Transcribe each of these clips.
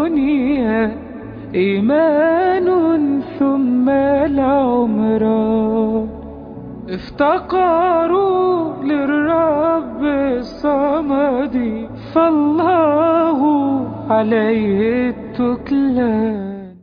الدنيا إيمان ثم العمران افتقروا للرب الصمد فالله عليه التكلان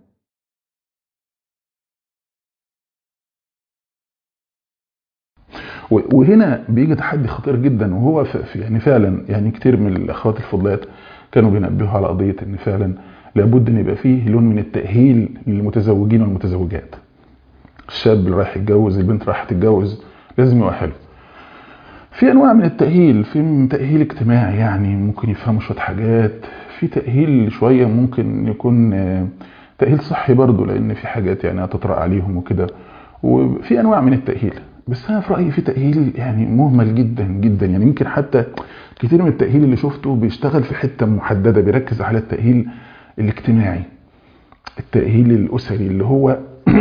وهنا بيجي تحدي خطير جدا وهو في يعني فعلا يعني كتير من الاخوات الفضلات كانوا بينبهوا على قضيه ان فعلا لابد ان يبقى فيه لون من التاهيل للمتزوجين والمتزوجات الشاب اللي رايح يتجوز البنت رايحه تتجوز لازم يؤهله في انواع من التاهيل في تاهيل اجتماعي يعني ممكن يفهموا شويه حاجات في تاهيل شويه ممكن يكون تاهيل صحي برضه لان في حاجات يعني هتطرق عليهم وكده وفي انواع من التاهيل بس انا في رايي في تاهيل يعني مهمل جدا جدا يعني يمكن حتى كتير من التاهيل اللي شفته بيشتغل في حته محدده بيركز على التاهيل الاجتماعي التاهيل الاسري اللي هو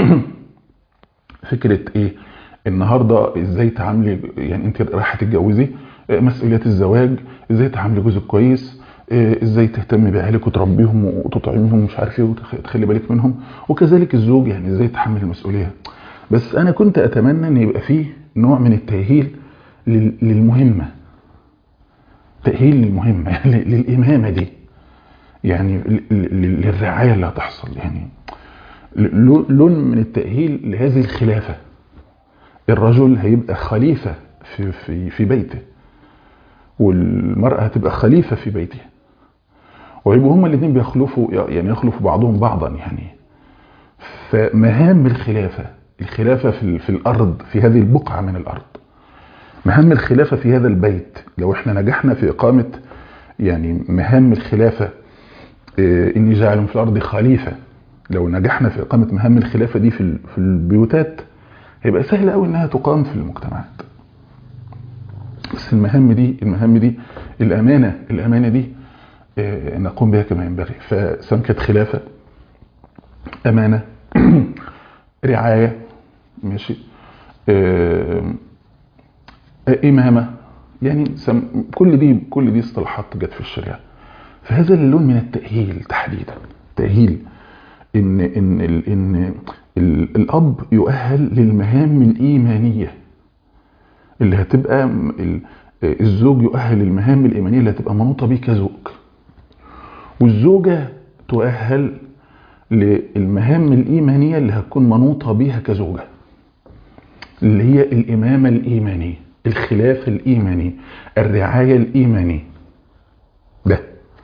فكره ايه النهارده ازاي تعاملي يعني انت رايحه تتجوزي مسؤوليات الزواج ازاي تعاملي جوزك كويس ازاي تهتمي بعيالك وتربيهم وتطعميهم مش عارف ايه وتخلي بالك منهم وكذلك الزوج يعني ازاي يتحمل المسؤوليه بس انا كنت اتمنى ان يبقى فيه نوع من التاهيل للمهمه تاهيل للمهمه يعني للامامه دي يعني للرعايه اللي هتحصل يعني لون من التاهيل لهذه الخلافه الرجل هيبقى خليفه في في في بيته والمراه هتبقى خليفه في بيتها ويبقوا هما الاثنين بيخلفوا يعني يخلفوا بعضهم بعضا يعني فمهام الخلافه الخلافة في, في الأرض في هذه البقعة من الأرض مهام الخلافة في هذا البيت لو احنا نجحنا في إقامة يعني مهام الخلافة اه إني جاعل في الأرض خليفة لو نجحنا في إقامة مهام الخلافة دي في, في البيوتات هيبقى سهل قوي إنها تقام في المجتمعات بس المهام دي المهام دي الأمانة الأمانة دي اه نقوم بها كما ينبغي فسواء كانت خلافة أمانة رعاية ماشي آه إمامة يعني سم كل دي كل دي اصطلاحات جت في الشريعة فهذا اللون من التأهيل تحديدا تأهيل إن إن ال إن ال الأب يؤهل للمهام الإيمانية اللي هتبقى الزوج يؤهل للمهام الإيمانية اللي هتبقى منوطة بيه كزوج والزوجة تؤهل للمهام الإيمانية اللي هتكون منوطة بيها كزوجة اللي هي الإمامة الإيمانية الخلاف الإيماني الرعاية الإيمانية ده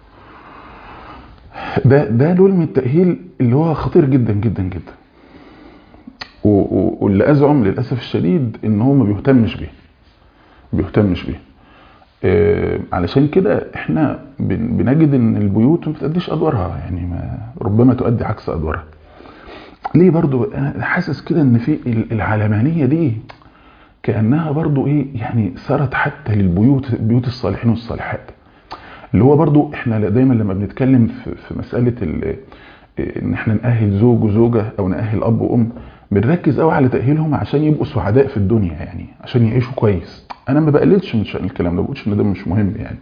ده ده لون من التأهيل اللي هو خطير جدا جدا جدا واللي أزعم للأسف الشديد إن هو ما بيهتمش بيه بيهتمش بيه آه علشان كده احنا بنجد ان البيوت ما بتأديش ادوارها يعني ما ربما تؤدي عكس ادوارها ليه برضو انا حاسس كده ان في العلمانيه دي كانها برضو ايه يعني صارت حتى للبيوت بيوت الصالحين والصالحات اللي هو برضو احنا دايما لما بنتكلم في, في مساله ان احنا نأهل زوج وزوجه او نأهل اب وام بنركز قوي على تأهيلهم عشان يبقوا سعداء في الدنيا يعني عشان يعيشوا كويس انا ما بقللش من شأن الكلام ده بقولش ان ده مش مهم يعني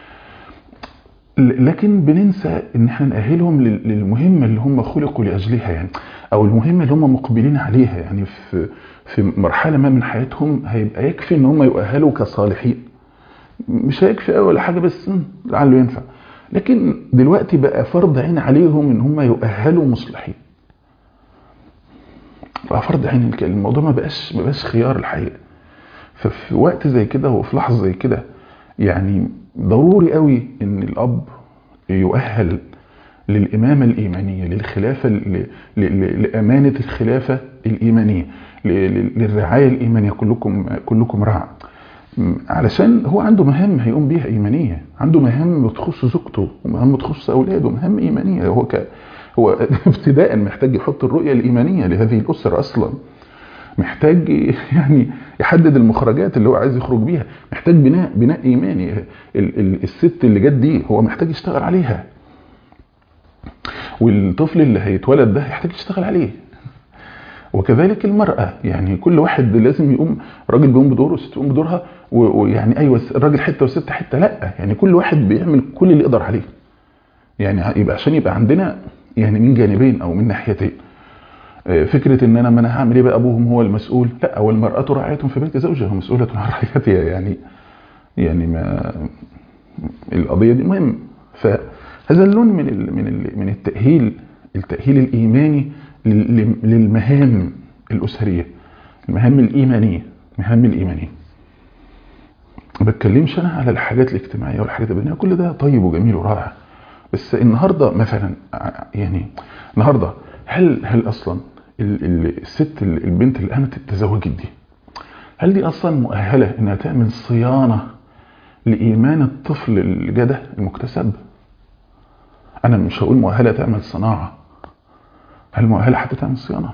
لكن بننسى ان احنا نأهلهم للمهمة اللي هم خلقوا لأجلها يعني او المهمة اللي هم مقبلين عليها يعني في في مرحلة ما من حياتهم هيبقى يكفي ان هم يؤهلوا كصالحين مش هيكفي قوي ولا حاجة بس لعله ينفع لكن دلوقتي بقى فرض عين عليهم ان هم يؤهلوا مصلحين بقى فرض عين الموضوع ما بقاش ما بقاش خيار الحقيقة ففي وقت زي كده وفي لحظة زي كده يعني ضروري قوي ان الاب يؤهل للإمامة الإيمانية للخلافة لأمانة الخلافة الإيمانية للرعاية الإيمانية كلكم كلكم راع علشان هو عنده مهام هيقوم بيها إيمانية عنده مهام بتخص زوجته ومهام بتخص أولاده مهام إيمانية هو ك هو ابتداء محتاج يحط الرؤية الإيمانية لهذه الأسرة أصلا محتاج يعني يحدد المخرجات اللي هو عايز يخرج بيها محتاج بناء بناء ايماني ال ال الست اللي جت دي هو محتاج يشتغل عليها والطفل اللي هيتولد ده يحتاج يشتغل عليه وكذلك المرأة يعني كل واحد لازم يقوم راجل بيقوم بدوره والست تقوم بدورها ويعني ايوه الراجل حته والست حته لا يعني كل واحد بيعمل كل اللي يقدر عليه يعني يبقى عشان يبقى عندنا يعني من جانبين او من ناحيتين فكرة ان انا ما انا هعمل ايه بقى ابوهم هو المسؤول لا هو المرأة راعية في بيت زوجها ومسؤولة عن رعيتها يعني يعني ما القضية دي مهم فهذا اللون من ال من ال من التأهيل التأهيل الإيماني للمهام الأسرية المهام الإيمانية المهام الإيمانية ما بتكلمش أنا على الحاجات الاجتماعية والحاجات البدنية كل ده طيب وجميل ورائع بس النهاردة مثلا يعني النهاردة هل هل أصلا الست البنت اللي قامت اتزوجت دي هل دي أصلا مؤهلة إنها تعمل صيانة لإيمان الطفل الجدة المكتسب أنا مش هقول مؤهلة تعمل صناعة هل مؤهلة حتى تعمل صيانة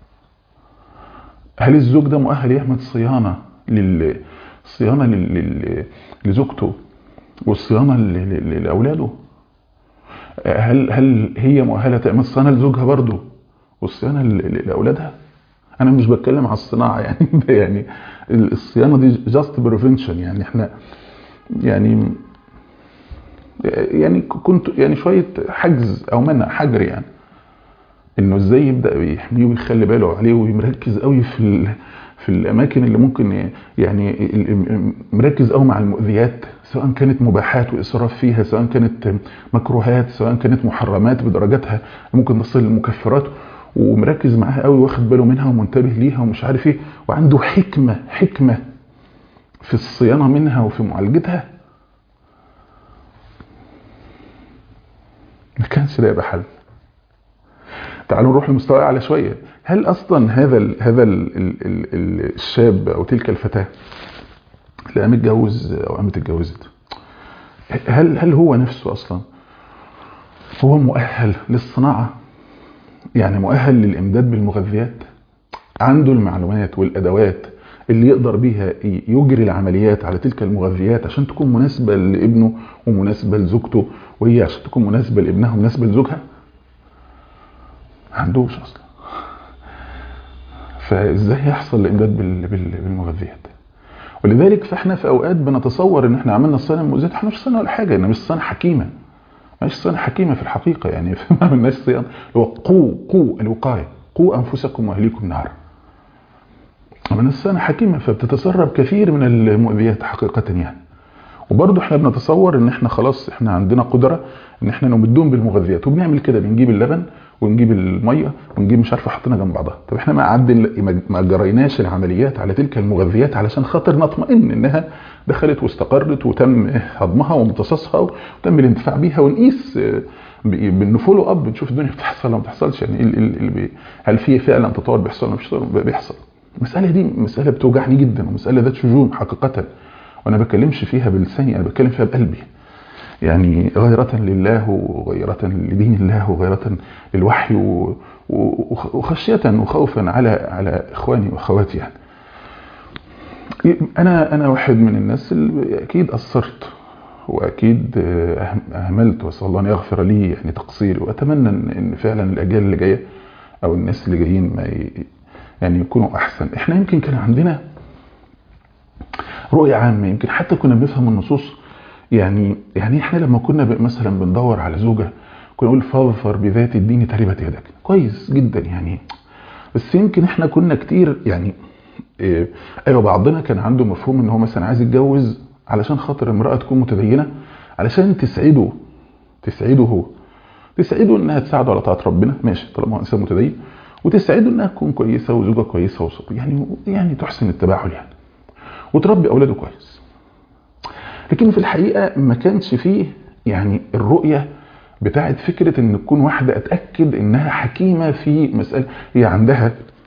هل الزوج ده مؤهل يعمل صيانة لل صيانة لل... لزوجته والصيانة ل... لأولاده هل هل هي مؤهلة تعمل صيانة لزوجها برضه والصيانة ل... لأولادها أنا مش بتكلم على الصناعة يعني يعني الصيانة دي جاست بريفنشن يعني احنا يعني يعني كنت يعني شوية حجز أو منع حجر يعني انه ازاي يبدا يحميه ويخلي باله عليه ويمركز قوي في في الاماكن اللي ممكن يعني مركز قوي مع المؤذيات سواء كانت مباحات واسراف فيها سواء كانت مكروهات سواء كانت محرمات بدرجاتها ممكن تصل للمكفرات ومركز معاها قوي واخد باله منها ومنتبه ليها ومش عارف ايه وعنده حكمه حكمه في الصيانه منها وفي معالجتها ما كانش ده يبقى حل تعالوا نروح لمستوى اعلى شويه هل اصلا هذا ال هذا ال ال ال الشاب او تلك الفتاه اللي قام اتجوز او قامت اتجوزت هل هل هو نفسه اصلا هو مؤهل للصناعه يعني مؤهل للامداد بالمغذيات عنده المعلومات والادوات اللي يقدر بيها يجري العمليات على تلك المغذيات عشان تكون مناسبه لابنه ومناسبه لزوجته وهي عشان تكون مناسبه لابنها ومناسبه لزوجها ما عندوش اصلا فازاي يحصل الامداد بالمغذيات ولذلك فاحنا في اوقات بنتصور ان احنا عملنا الصيانه المؤذيه احنا مش صيانه ولا حاجه ان مش صيانه حكيمه مش صيانه حكيمه في الحقيقه يعني ما عملناش صيانه هو قوا قوا الوقايه قوا انفسكم واهليكم نارا عملنا الصيانه حكيمه فبتتسرب كثير من المؤذيات حقيقه يعني وبرضه احنا بنتصور ان احنا خلاص احنا عندنا قدره ان احنا نمدهم بالمغذيات وبنعمل كده بنجيب اللبن ونجيب الميه ونجيب مش عارفه حطينا جنب بعضها طب احنا ما عدل ما جريناش العمليات على تلك المغذيات علشان خاطر نطمئن انها دخلت واستقرت وتم هضمها وامتصاصها وتم الانتفاع بيها ونقيس بالنفولو اب نشوف الدنيا بتحصل ولا ما بتحصلش يعني ال هل في فعلا تطور بيحصل ولا مش بيحصل المساله دي مساله بتوجعني جدا ومساله ذات شجون حقيقه وانا بكلمش فيها بلساني انا بتكلم فيها بقلبي يعني غيرة لله وغيرة لدين الله وغيرة للوحي وخشية وخوفا على على اخواني واخواتي يعني. انا انا واحد من الناس اللي اكيد قصرت واكيد اهملت واسال الله ان يغفر لي يعني تقصيري واتمنى ان فعلا الاجيال اللي جايه او الناس اللي جايين ما يعني يكونوا احسن احنا يمكن كان عندنا رؤيه عامه يمكن حتى كنا بنفهم النصوص يعني يعني احنا لما كنا مثلا بندور على زوجه كنا نقول فاظفر بذات الدين تربت يدك كويس جدا يعني بس يمكن احنا كنا كتير يعني ايه ايوه بعضنا كان عنده مفهوم ان هو مثلا عايز يتجوز علشان خاطر امراه تكون متدينه علشان تسعده تسعده هو تسعده انها تساعده على طاعه ربنا ماشي طالما هو انسان متدين وتسعده انها تكون كويسه وزوجه كويسه وصوت يعني يعني تحسن التباعل يعني وتربي اولاده كويس لكن في الحقيقه ما كانش فيه يعني الرؤيه بتاعت فكره ان تكون واحده اتاكد انها حكيمه في مساله هي عندها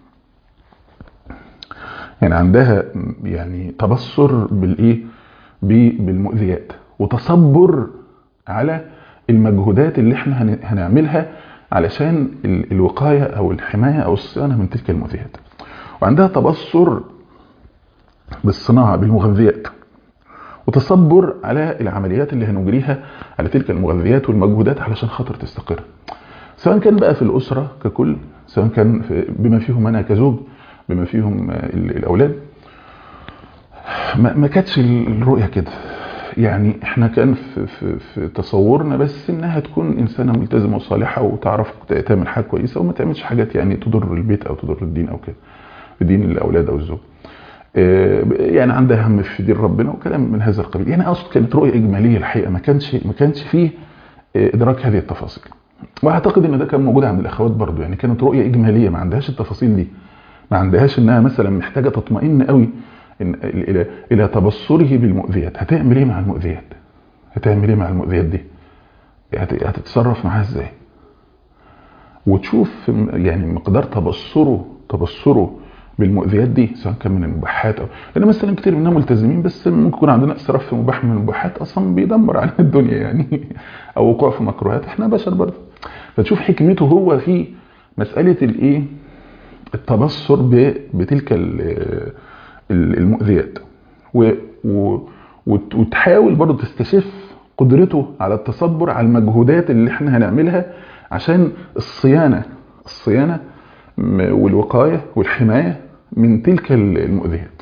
يعني عندها يعني تبصر بالايه بالمؤذيات وتصبر على المجهودات اللي احنا هنعملها علشان الوقايه او الحمايه او الصيانه من تلك المؤذيات وعندها تبصر بالصناعه بالمغذيات وتصبر على العمليات اللي هنجريها على تلك المغذيات والمجهودات علشان خاطر تستقر سواء كان بقى في الاسره ككل سواء كان بما فيهم انا كزوج بما فيهم الاولاد ما كانتش الرؤيه كده يعني احنا كان في, في, في تصورنا بس انها تكون انسانه ملتزمه وصالحه وتعرف تعمل حاجه كويسه وما تعملش حاجات يعني تضر البيت او تضر الدين او كده دين الاولاد او الزوج يعني عندها هم في دين ربنا وكلام من هذا القبيل يعني اقصد كانت رؤيه اجماليه الحقيقه ما كانش ما كانش فيه ادراك هذه التفاصيل واعتقد ان ده كان موجود عند الاخوات برضو يعني كانت رؤيه اجماليه ما عندهاش التفاصيل دي ما عندهاش انها مثلا محتاجه تطمئن قوي إن الى الى تبصره بالمؤذيات هتعمل ايه مع المؤذيات هتعمل ايه مع المؤذيات دي هتتصرف معاها ازاي وتشوف يعني مقدار تبصره تبصره بالمؤذيات دي سواء كان من المباحات او لان مثلا كتير مننا ملتزمين بس ممكن يكون عندنا اسراف في مباح من المباحات اصلا بيدمر علينا الدنيا يعني او وقوع في مكروهات احنا بشر برضه فتشوف حكمته هو في مساله الايه التبصر بتلك المؤذيات وتحاول برضه تستشف قدرته على التصبر على المجهودات اللي احنا هنعملها عشان الصيانه الصيانه والوقايه والحمايه من تلك المؤذيات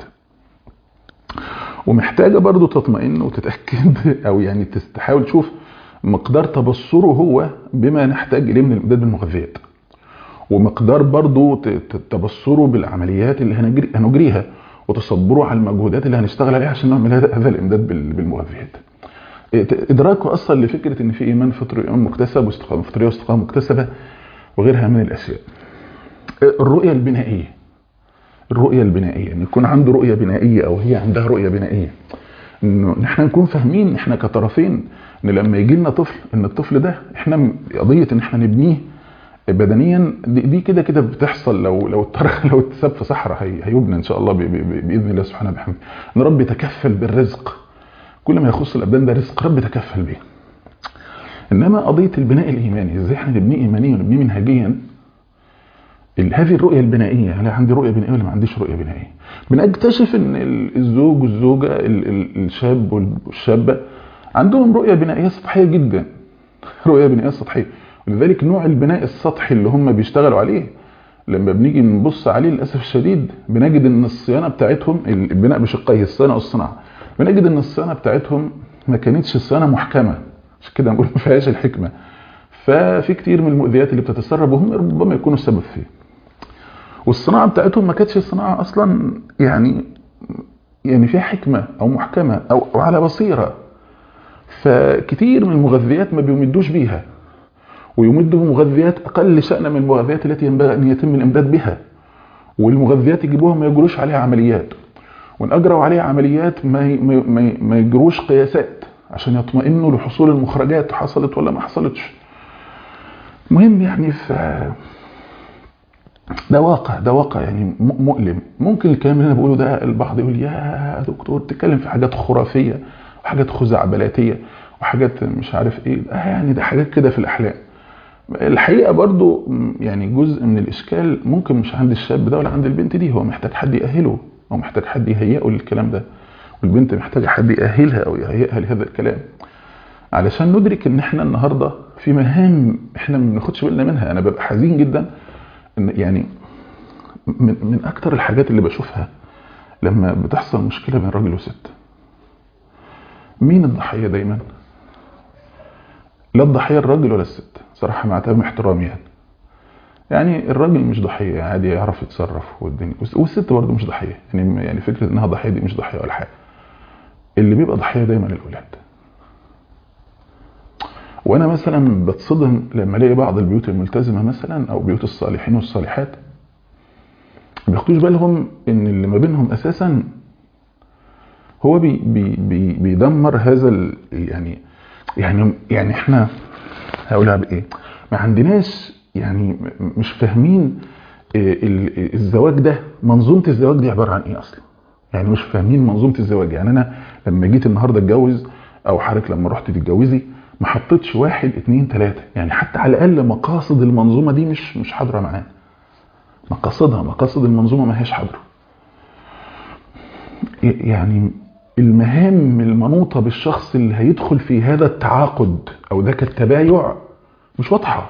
ومحتاجه برضه تطمئن وتتاكد او يعني تحاول تشوف مقدار تبصره هو بما نحتاج اليه من الامداد بالمغذيات ومقدار برضه تبصره بالعمليات اللي هنجريها وتصبره على المجهودات اللي هنشتغل عليها عشان نعمل هذا الامداد بالمغذيات ادراكه اصلا لفكره ان في ايمان فطري ايمان مكتسب واستقامه فطريه واستقامه مكتسبه وغيرها من الاشياء الرؤيه البنائيه الرؤيه البنائيه ان يكون عنده رؤيه بنائيه او هي عندها رؤيه بنائيه انه احنا نكون فاهمين احنا كطرفين ان لما يجي لنا طفل ان الطفل ده احنا قضيه ان احنا نبنيه بدنيا دي كده كده بتحصل لو لو الطرح لو اتساب في صحراء هي هيبنى ان شاء الله باذن الله سبحانه وبحمده ان رب يتكفل بالرزق كل ما يخص الابدان ده رزق رب يتكفل به انما قضيه البناء الايماني ازاي احنا نبنيه ايمانيا ونبنيه منهجيا هذه الرؤيه البنائيه انا عندي رؤيه بنائيه ولا ما عنديش رؤيه بنائيه بنكتشف ان الزوج والزوجه الشاب والشابه عندهم رؤيه بنائيه سطحيه جدا رؤيه بنائيه سطحيه ولذلك نوع البناء السطحي اللي هم بيشتغلوا عليه لما بنيجي نبص عليه للاسف الشديد بنجد ان الصيانه بتاعتهم البناء بشقيه الصيانه والصناعه بنجد ان الصيانه بتاعتهم ما كانتش صيانه محكمه عشان كده نقول ما فيهاش الحكمه ففي كتير من المؤذيات اللي بتتسرب وهم ربما يكونوا السبب فيه والصناعه بتاعتهم ما كانتش صناعه اصلا يعني يعني فيها حكمه او محكمه او, أو على بصيره فكتير من المغذيات ما بيمدوش بيها ويمدوا بمغذيات اقل شأنا من المغذيات التي ينبغي ان يتم الامداد بها والمغذيات يجيبوها ما يجروش عليها عمليات وان اجروا عليها عمليات ما ما ما يجروش قياسات عشان يطمئنوا لحصول المخرجات حصلت ولا ما حصلتش مهم يعني ف ده واقع ده واقع يعني مؤلم ممكن الكلام اللي انا بقوله ده البعض يقول يا دكتور تتكلم في حاجات خرافيه وحاجات خزعبلاتيه وحاجات مش عارف ايه آه يعني ده حاجات كده في الاحلام الحقيقه برضو يعني جزء من الاشكال ممكن مش عند الشاب ده ولا عند البنت دي هو محتاج حد يأهله او محتاج حد يهيئه للكلام ده والبنت محتاجه حد يأهلها او يهيئها لهذا الكلام علشان ندرك ان احنا النهارده في مهام احنا ما بناخدش بالنا منها انا ببقى حزين جدا ان يعني من, من اكتر الحاجات اللي بشوفها لما بتحصل مشكله بين راجل وست مين الضحيه دايما لا الضحيه الراجل ولا الست صراحه مع تمام احترامي يعني يعني الراجل مش ضحيه عادي يعرف يتصرف والدنيا والست برضه مش ضحيه يعني يعني فكره انها ضحيه دي مش ضحيه ولا حاجه اللي بيبقى ضحيه دايما الاولاد وانا مثلا بتصدم لما الاقي بعض البيوت الملتزمه مثلا او بيوت الصالحين والصالحات ما بياخدوش بالهم ان اللي ما بينهم اساسا هو بي بي بي بيدمر هذا ال يعني يعني يعني احنا هقولها بايه ما عندناش يعني مش فاهمين الزواج ده منظومه الزواج دي عباره عن ايه اصلا يعني مش فاهمين منظومه الزواج يعني انا لما جيت النهارده اتجوز او حضرتك لما رحت تتجوزي ما حطيتش واحد اتنين تلاته يعني حتى على الاقل مقاصد المنظومه دي مش مش حاضره معانا مقاصدها مقاصد المنظومه ما هيش حاضره يعني المهام المنوطه بالشخص اللي هيدخل في هذا التعاقد او ذاك التبايع مش واضحه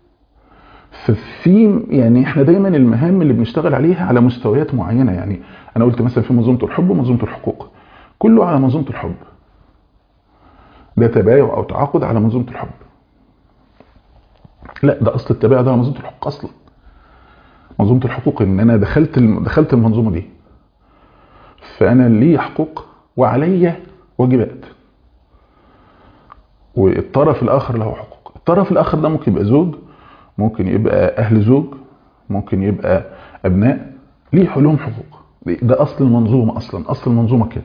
ففي يعني احنا دايما المهام اللي بنشتغل عليها على مستويات معينه يعني انا قلت مثلا في منظومه الحب ومنظومه الحقوق كله على منظومه الحب ده تبايع او تعاقد على منظومه الحب لا ده اصل التبايع ده على منظومه الحقوق اصلا منظومه الحقوق ان انا دخلت الم- دخلت المنظومه دي فانا لي حقوق وعلي واجبات والطرف الاخر له حقوق الطرف الاخر ده ممكن يبقى زوج ممكن يبقى اهل زوج ممكن يبقى ابناء ليه لهم حقوق ده اصل المنظومه اصلا اصل المنظومه كده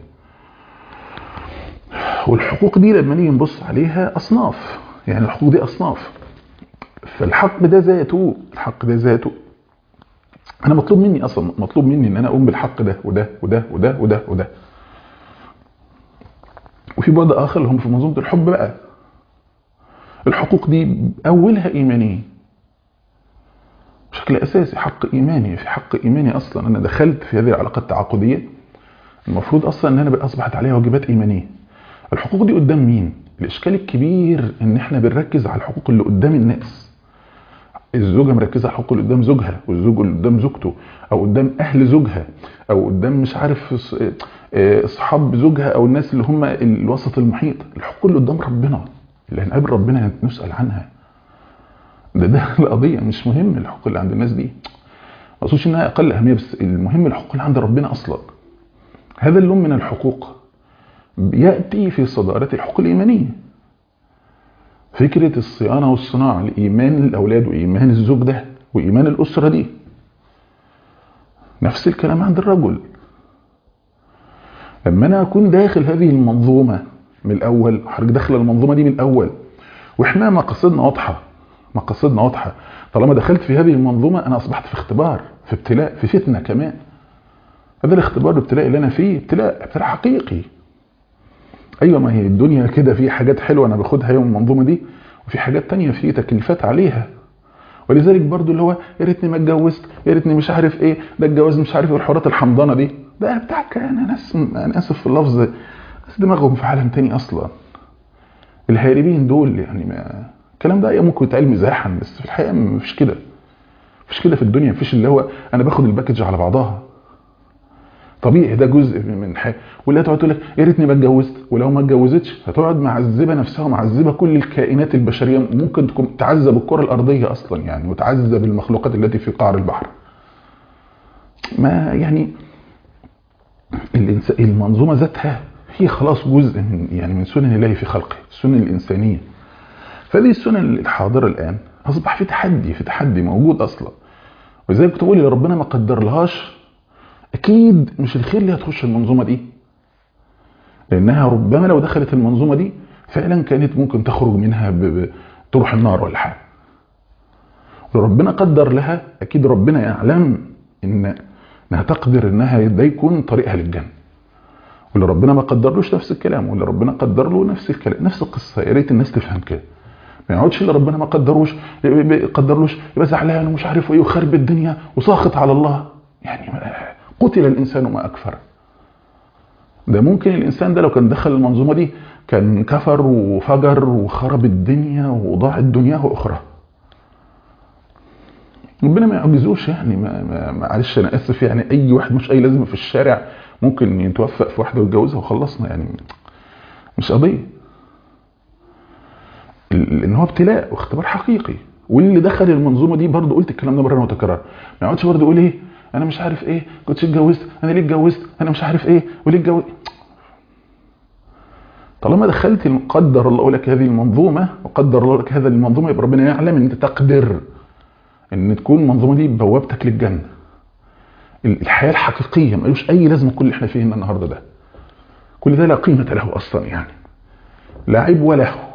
والحقوق دي لما نيجي نبص عليها اصناف يعني الحقوق دي اصناف فالحق ده ذاته الحق ده ذاته انا مطلوب مني اصلا مطلوب مني ان انا اقوم بالحق ده وده وده وده وده وده وفي بعد اخر اللي هم في منظومه الحب بقى الحقوق دي اولها ايمانيه بشكل اساسي حق ايماني في حق ايماني اصلا انا دخلت في هذه العلاقه التعاقديه المفروض اصلا ان انا بقى اصبحت عليها واجبات ايمانيه الحقوق دي قدام مين الاشكال الكبير ان احنا بنركز على الحقوق اللي قدام الناس الزوجه مركزه على الحقوق اللي قدام زوجها والزوج اللي قدام زوجته او قدام اهل زوجها او قدام مش عارف ص- آه، اصحاب زوجها او الناس اللي هم الوسط المحيط الحقوق اللي قدام ربنا اللي هنقابل ربنا نسال عنها ده ده القضيه مش مهم الحقوق اللي عند الناس دي ما اقصدش انها اقل اهميه بس المهم الحقوق اللي عند ربنا اصلا هذا اللون من الحقوق ياتي في صداره الحقوق الايمانيه فكره الصيانه والصناعه لايمان الاولاد وايمان الزوج ده وايمان الاسره دي نفس الكلام عند الرجل لما انا اكون داخل هذه المنظومه من الاول حضرتك داخل المنظومه دي من الاول واحنا مقاصدنا واضحه مقاصدنا واضحه طالما دخلت في هذه المنظومه انا اصبحت في اختبار في ابتلاء في فتنه كمان هذا الاختبار الابتلاء اللي انا فيه ابتلاء ابتلاء حقيقي ايوه ما هي الدنيا كده في حاجات حلوه انا باخدها يوم المنظومه دي وفي حاجات تانية في تكليفات عليها ولذلك برضو اللي هو يا ريتني ما اتجوزت يا ريتني مش عارف ايه ده الجواز مش عارف ايه والحوارات الحمضانه دي ده بتاع كان ناس انا اسف في اللفظ ناس دماغهم في عالم تاني اصلا الهاربين دول يعني ما الكلام ده ممكن يتقال مزاحا بس في الحقيقه مفيش كده مفيش كده في الدنيا مفيش اللي هو انا باخد الباكج على بعضها طبيعي ده جزء من حاجه واللي هتقعد تقول لك يا ريتني ما اتجوزت ولو ما اتجوزتش هتقعد معذبه نفسها ومعذبه كل الكائنات البشريه ممكن تكون تعذب الكره الارضيه اصلا يعني وتعذب المخلوقات التي في قعر البحر ما يعني الإنس- المنظومه ذاتها هي خلاص جزء من يعني من سنن الله في خلقه السنن الانسانيه فهذه السنن الحاضره الان اصبح في تحدي في تحدي موجود اصلا ولذلك كنت بقول لو ربنا ما قدرلهاش اكيد مش الخير اللي هتخش المنظومه دي لانها ربما لو دخلت المنظومه دي فعلا كانت ممكن تخرج منها ب... ب... تروح النار ولا حاجه لو ربنا قدر لها اكيد ربنا يعلم ان انها تقدر انها ده يكون طريقها للجنه واللي ربنا ما قدرلوش نفس الكلام واللي ربنا قدر له نفس الكلام نفس القصه يا ريت الناس تفهم كده ما يقعدش اللي ربنا ما قدروش قدرلوش يبقى زعلان ومش عارف ايه وخرب الدنيا وساخط على الله يعني ما- قتل الانسان ما اكفر ده ممكن الانسان ده لو كان دخل المنظومه دي كان كفر وفجر وخرب الدنيا وضاعت دنياه واخراه ربنا ما يعجزوش يعني ما ما- معلش انا اسف يعني اي واحد مش اي لازمه في الشارع ممكن يتوفق في واحده ويتجوزها وخلصنا يعني مش قضيه لان هو ابتلاء واختبار حقيقي واللي دخل المنظومه دي برضه قلت الكلام ده مره متكرر ما يقعدش برضه يقول ايه انا مش عارف ايه كنتش اتجوزت انا ليه اتجوزت انا مش عارف ايه وليه اتجوزت طالما دخلت قدر الله لك هذه المنظومه وقدر الله لك هذه المنظومه يبقى ربنا يعلم ان انت تقدر ان تكون المنظومه دي بوابتك للجنه الحياه الحقيقيه ملوش اي لازمه كل اللي احنا فيه هنا النهارده ده كل ده لا قيمه له اصلا يعني لا عيب ولا هو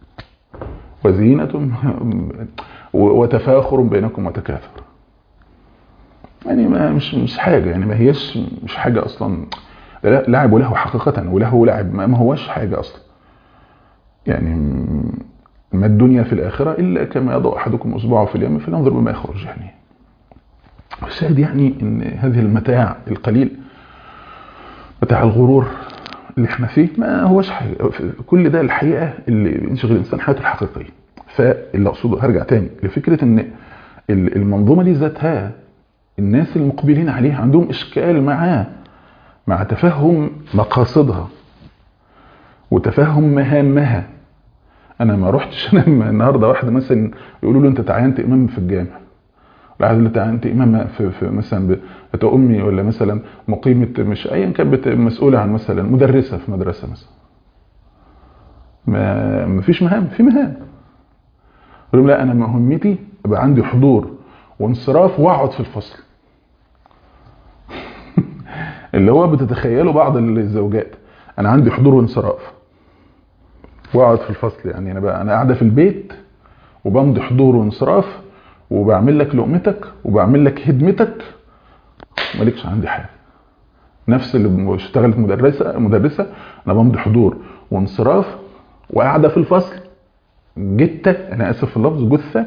وزينة وتفاخر بينكم وتكاثر يعني ما مش مش حاجة يعني ما هيش مش حاجة أصلا لا- لعب وله حقيقة وله لعب ما ما هوش حاجة أصلا يعني ما الدنيا في الآخرة إلا كما يضع أحدكم أصبعه في اليم فلينظر بما يخرج يعني الشاهد يعني إن هذه المتاع القليل متاع الغرور اللي احنا فيه ما هوش حاجة كل ده الحقيقة اللي بينشغل الإنسان حياته الحقيقية فاللي أقصده هرجع تاني لفكرة إن ال- المنظومة دي ذاتها الناس المقبلين عليها عندهم إشكال معاه مع تفهم مقاصدها وتفهم مهامها انا ما رحتش انا النهارده واحده مثلا يقولوا له انت تعينت امام في الجامع العادة اللي تعينت امام في, في مثلا امي ولا مثلا مقيمه مش ايا كانت مسؤوله عن مثلا مدرسه في مدرسه مثلا ما ما فيش مهام في مهام يقول لا انا مهمتي ابقى عندي حضور وانصراف واقعد في الفصل اللي هو بتتخيله بعض الزوجات انا عندي حضور وانصراف واقعد في الفصل يعني انا بقى انا قاعده في البيت وبمضي حضور وانصراف وبعمل لك لقمتك وبعمل لك هدمتك مالكش عندي حاجه نفس اللي اشتغلت مدرسه مدرسه انا بمضي حضور وانصراف وقاعده في الفصل جته انا اسف في اللفظ جثه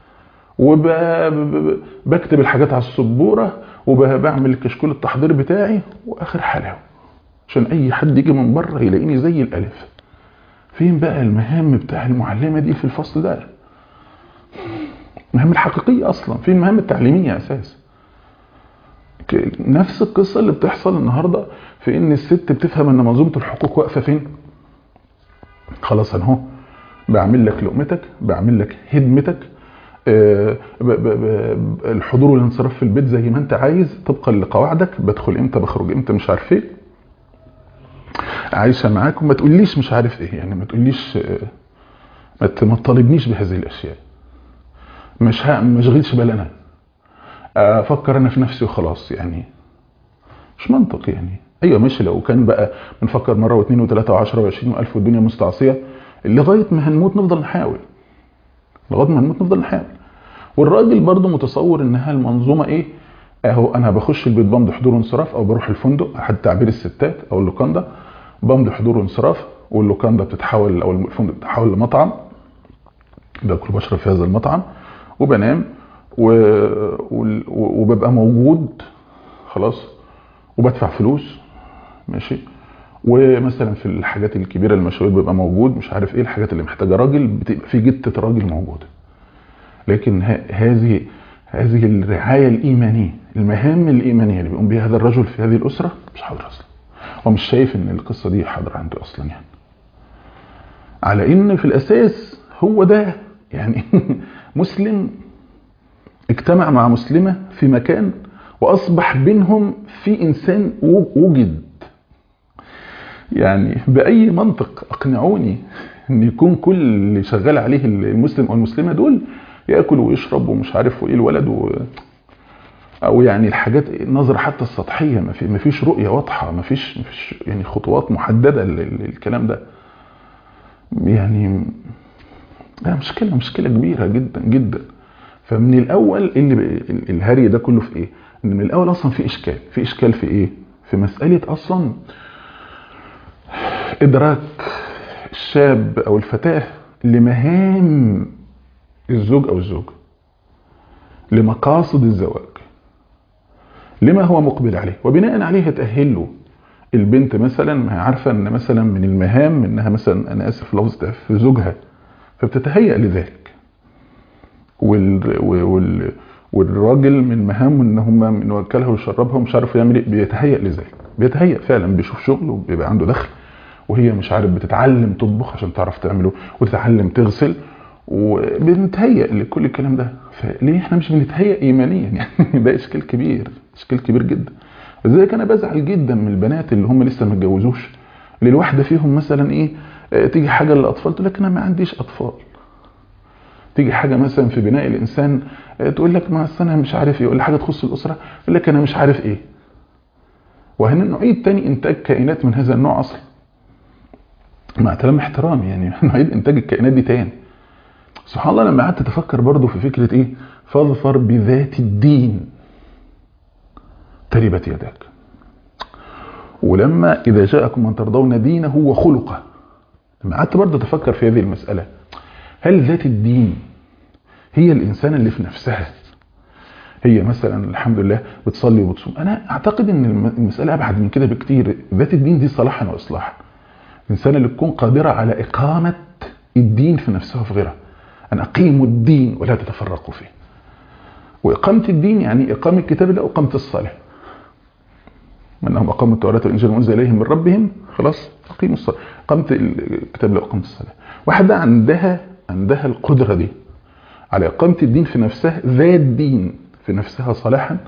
وبكتب الحاجات على السبوره وبعمل كشكول التحضير بتاعي واخر حلاوه عشان اي حد يجي من بره يلاقيني زي الالف فين بقى المهام بتاع المعلمه دي في الفصل ده المهام الحقيقيه اصلا فين المهام التعليميه اساسا نفس القصه اللي بتحصل النهارده في ان الست بتفهم ان منظومه الحقوق واقفه فين خلاص انا اهو بعمل لك لقمتك بعمل لك هدمتك أه ب ب ب الحضور والانصراف في البيت زي ما انت عايز طبقا لقواعدك بدخل امتى بخرج امتى مش عارف ايه عايشه معاك وما تقوليش مش عارف ايه يعني ما تقوليش ما تطالبنيش بهذه الاشياء مش ها ما اشغلش بالي انا افكر انا في نفسي وخلاص يعني مش منطق يعني ايوه ماشي لو كان بقى بنفكر مره واثنين وثلاثه وعشرة وعشرين والف والدنيا مستعصيه لغايه ما هنموت نفضل نحاول لغايه ما هنموت نفضل نحاول والراجل برضه متصور انها المنظومه ايه اهو انا بخش البيت بمضي حضور وانصراف او بروح الفندق حد تعبير الستات او اللوكاندا بمضي حضور وانصراف واللوكاندا بتتحول او الفندق بتتحول لمطعم باكل بشرب في هذا المطعم وبنام و... و... وببقى موجود خلاص وبدفع فلوس ماشي ومثلا في الحاجات الكبيره المشاوير بيبقى موجود مش عارف ايه الحاجات اللي محتاجه راجل بتبقى في جته راجل موجوده لكن ه... هذه هذه الرعايه الايمانيه المهام الايمانيه اللي بيقوم بها هذا الرجل في هذه الاسره مش حاضر اصلا ومش شايف ان القصه دي حاضره عنده اصلا يعني على ان في الاساس هو ده يعني مسلم اجتمع مع مسلمه في مكان واصبح بينهم في انسان وجد يعني باي منطق اقنعوني ان يكون كل اللي شغال عليه المسلم او المسلمه دول ياكل ويشرب ومش عارف وايه الولد و... او يعني الحاجات النظره حتى السطحيه ما في ما فيش رؤيه واضحه ما فيش ما فيش يعني خطوات محدده للكلام ده يعني مشكله مشكله كبيره جدا جدا فمن الاول اللي الهري ده كله في ايه ان من الاول اصلا في اشكال في اشكال في ايه في مساله اصلا ادراك الشاب او الفتاه لمهام الزوج او الزوجه لمقاصد الزواج لما هو مقبل عليه وبناء عليه تأهل له البنت مثلا ما هي عارفه ان مثلا من المهام انها مثلا انا اسف لفظ في زوجها فبتتهيأ لذلك وال وال والراجل من مهامه ان هم من وكلها ويشربها ومش عارف يعمل ايه بيتهيأ لذلك بيتهيأ فعلا بيشوف شغله وبيبقى عنده دخل وهي مش عارف بتتعلم تطبخ عشان تعرف تعمله وتتعلم تغسل وبنتهيأ لكل الكلام ده فليه احنا مش بنتهيأ ايمانيا يعني ده اشكال كبير اشكال كبير جدا لذلك انا بزعل جدا من البنات اللي هم لسه ما اتجوزوش اللي الواحده فيهم مثلا ايه اه تيجي حاجه للاطفال تقول لك انا ما عنديش اطفال تيجي حاجه مثلا في بناء الانسان اه تقول لك ما انا مش عارف ايه ولا حاجه تخص الاسره يقول لك انا مش عارف ايه وهنا نعيد تاني انتاج كائنات من هذا النوع اصلا مع تمام احترامي يعني نعيد انتاج الكائنات دي تاني سبحان الله لما قعدت اتفكر برضو في فكره ايه فاظفر بذات الدين تربت يداك ولما اذا جاءكم من ترضون دينه وخلقه لما قعدت برضو اتفكر في هذه المساله هل ذات الدين هي الانسان اللي في نفسها هي مثلا الحمد لله بتصلي وبتصوم انا اعتقد ان المساله ابعد من كده بكتير ذات الدين دي صلاحا واصلاحا الانسان اللي تكون قادره على اقامه الدين في نفسها وفي غيرها أن أقيموا الدين ولا تتفرقوا فيه وإقامة الدين يعني إقامة كتاب الله وإقامة الصلاة انهم اقاموا التوراه والانجيل المنزل اليهم من ربهم خلاص اقيموا الصلاه قامت الكتاب لو اقامت الصلاه واحده عندها عندها القدره دي على اقامه الدين في نفسها ذات دين في نفسها صلاحا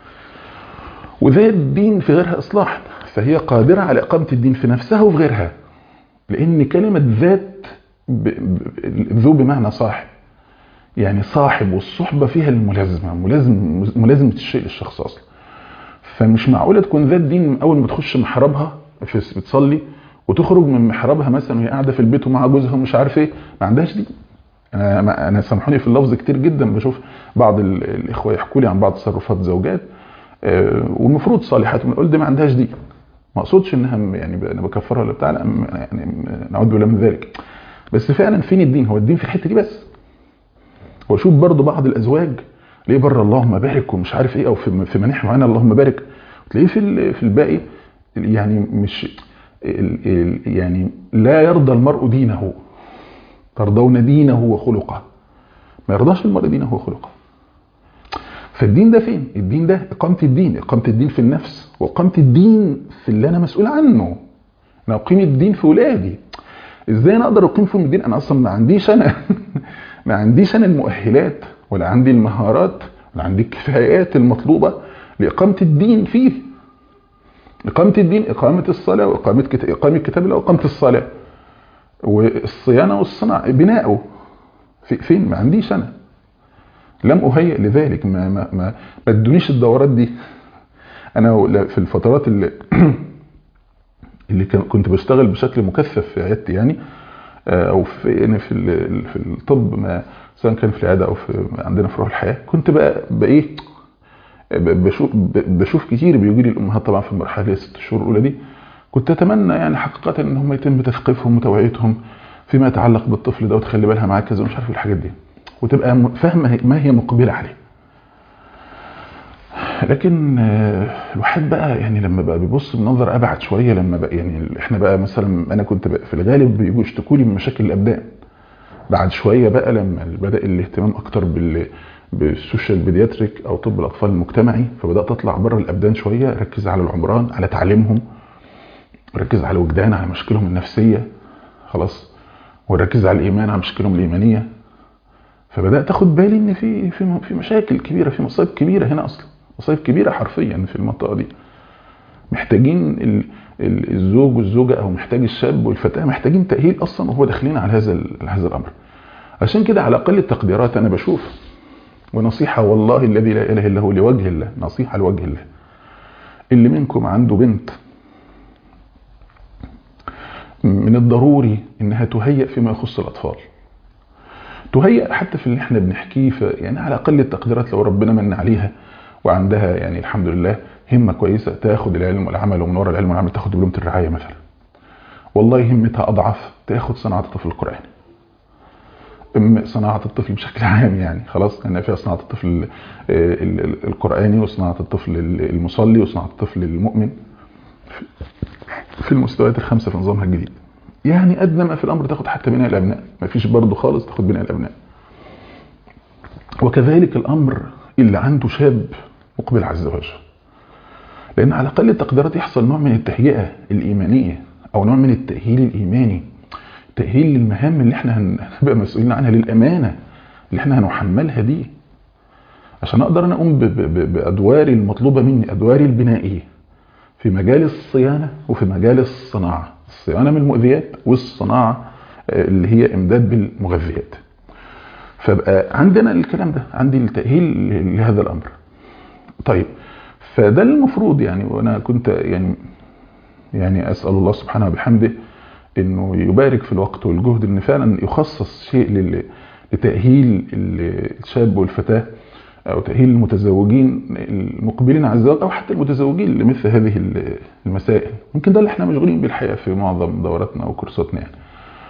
وذات دين في غيرها اصلاحا فهي قادره على اقامه الدين في نفسها وفي غيرها لان كلمه ذات ب... ب... ذو بمعنى صاحب يعني صاحب والصحبه فيها الملازمه ملازم ملازمه الشيء للشخص اصلا فمش معقوله تكون ذات دين اول ما تخش محرابها في بتصلي وتخرج من محرابها مثلا وهي قاعده في البيت ومع جوزها ومش عارف ايه ما عندهاش دين انا انا سامحوني في اللفظ كتير جدا بشوف بعض الاخوه يحكوا لي عن بعض تصرفات زوجات والمفروض صالحات بنقول دي ما عندهاش دين ما اقصدش انها يعني انا بكفرها ولا بتاع يعني نعوذ بالله من ذلك بس فعلا فين الدين هو الدين في الحته دي بس واشوف برضو بعض الازواج ليه بره اللهم بارك ومش عارف ايه او في في مناحي معينه اللهم بارك تلاقيه في في الباقي يعني مش يعني لا يرضى المرء دينه ترضون دينه وخلقه ما يرضاش المرء دينه وخلقه فالدين ده فين الدين ده اقامه الدين اقامه الدين في النفس واقامه الدين في اللي انا مسؤول عنه انا اقيم الدين في ولادي ازاي انا اقدر اقيم فيهم الدين انا اصلا ما عنديش انا ما عنديش انا المؤهلات ولا عندي المهارات ولا عندي الكفايات المطلوبه لاقامه الدين فيه اقامه الدين اقامه الصلاه واقامه كت... اقامه كتاب الله واقامه الصلاه والصيانه والصناعه بناؤه في فين ما عنديش انا لم اهيئ لذلك ما ما ما, ما ادونيش الدورات دي انا في الفترات اللي اللي كنت بشتغل بشكل مكثف في عيادتي يعني او في يعني في في الطب ما سواء كان في العياده او في عندنا في روح الحياه كنت بقى بايه بشوف بشوف كتير بيجي لي الامهات طبعا في المرحله الست شهور الاولى دي كنت اتمنى يعني حقيقه ان هم يتم تثقيفهم وتوعيتهم فيما يتعلق بالطفل ده وتخلي بالها معاه كذا ومش عارف الحاجات دي وتبقى فاهمه ما هي مقبله عليه لكن الواحد بقى يعني لما بقى بيبص بنظر ابعد شويه لما بقى يعني احنا بقى مثلا انا كنت بقى في الغالب بيجوا يشتكوا لي من مشاكل الابدان بعد شويه بقى لما بدا الاهتمام اكتر بال بالسوشيال بيدياتريك او طب الاطفال المجتمعي فبدات اطلع بره الابدان شويه ركز على العمران على تعليمهم ركز على وجدان على مشاكلهم النفسيه خلاص وركز على الايمان على مشاكلهم الايمانيه فبدات اخد بالي ان في في في مشاكل كبيره في مصايب كبيره هنا اصلا مصايب كبيره حرفيا في المنطقه دي محتاجين الزوج والزوجه او محتاج الشاب والفتاه محتاجين تاهيل اصلا وهو داخلين على هذا هذا الامر عشان كده على اقل التقديرات انا بشوف ونصيحه والله الذي لا اله الا هو لوجه الله نصيحه لوجه الله اللي منكم عنده بنت من الضروري انها تهيئ فيما يخص الاطفال تهيئ حتى في اللي احنا بنحكيه يعني على اقل التقديرات لو ربنا من عليها وعندها يعني الحمد لله همه كويسه تاخد العلم والعمل ومن ورا العلم والعمل تاخد دبلومه الرعايه مثلا والله همتها اضعف تاخد صناعه الطفل القراني صناعه الطفل بشكل عام يعني خلاص لان فيها صناعه الطفل القراني وصناعه الطفل المصلي وصناعه الطفل المؤمن في المستويات الخمسه في نظامها الجديد يعني ادنى ما في الامر تاخد حتى بناء الابناء ما فيش برضه خالص تاخد بناء الابناء وكذلك الامر اللي عنده شاب مقبل على الزواج لان على اقل التقديرات يحصل نوع من التهيئه الايمانيه او نوع من التاهيل الايماني تاهيل للمهام اللي احنا هنبقى مسؤولين عنها للامانه اللي احنا هنحملها دي عشان اقدر انا اقوم بادواري المطلوبه مني ادواري البنائيه في مجال الصيانه وفي مجال الصناعه الصيانه من المؤذيات والصناعه اللي هي امداد بالمغذيات فبقى عندنا الكلام ده عندي التاهيل لهذا الامر طيب فده المفروض يعني وانا كنت يعني يعني اسال الله سبحانه وبحمده انه يبارك في الوقت والجهد ان فعلا يخصص شيء لتاهيل الشاب والفتاه او تاهيل المتزوجين المقبلين على الزواج او حتى المتزوجين لمثل هذه المسائل ممكن ده اللي احنا مشغولين بالحقيقه في معظم دوراتنا وكورساتنا يعني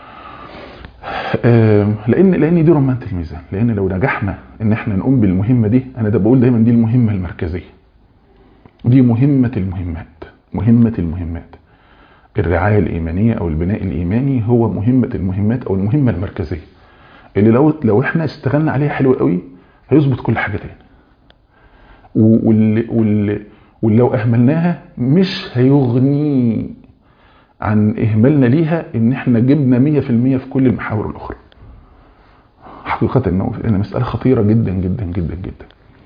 لان لان دي رمانه الميزان لان لو نجحنا ان احنا نقوم بالمهمه دي انا ده بقول دايما دي المهمه المركزيه دي مهمه المهمات مهمه المهمات الرعايه الايمانيه او البناء الايماني هو مهمه المهمات او المهمه المركزيه اللي لو لو احنا اشتغلنا عليها حلو قوي هيظبط كل حاجه تاني واللي واللي ولو اهملناها مش هيغني عن اهمالنا ليها ان احنا جبنا 100% في كل المحاور الاخرى حقيقة انه مسألة خطيرة جدا جدا جدا جدا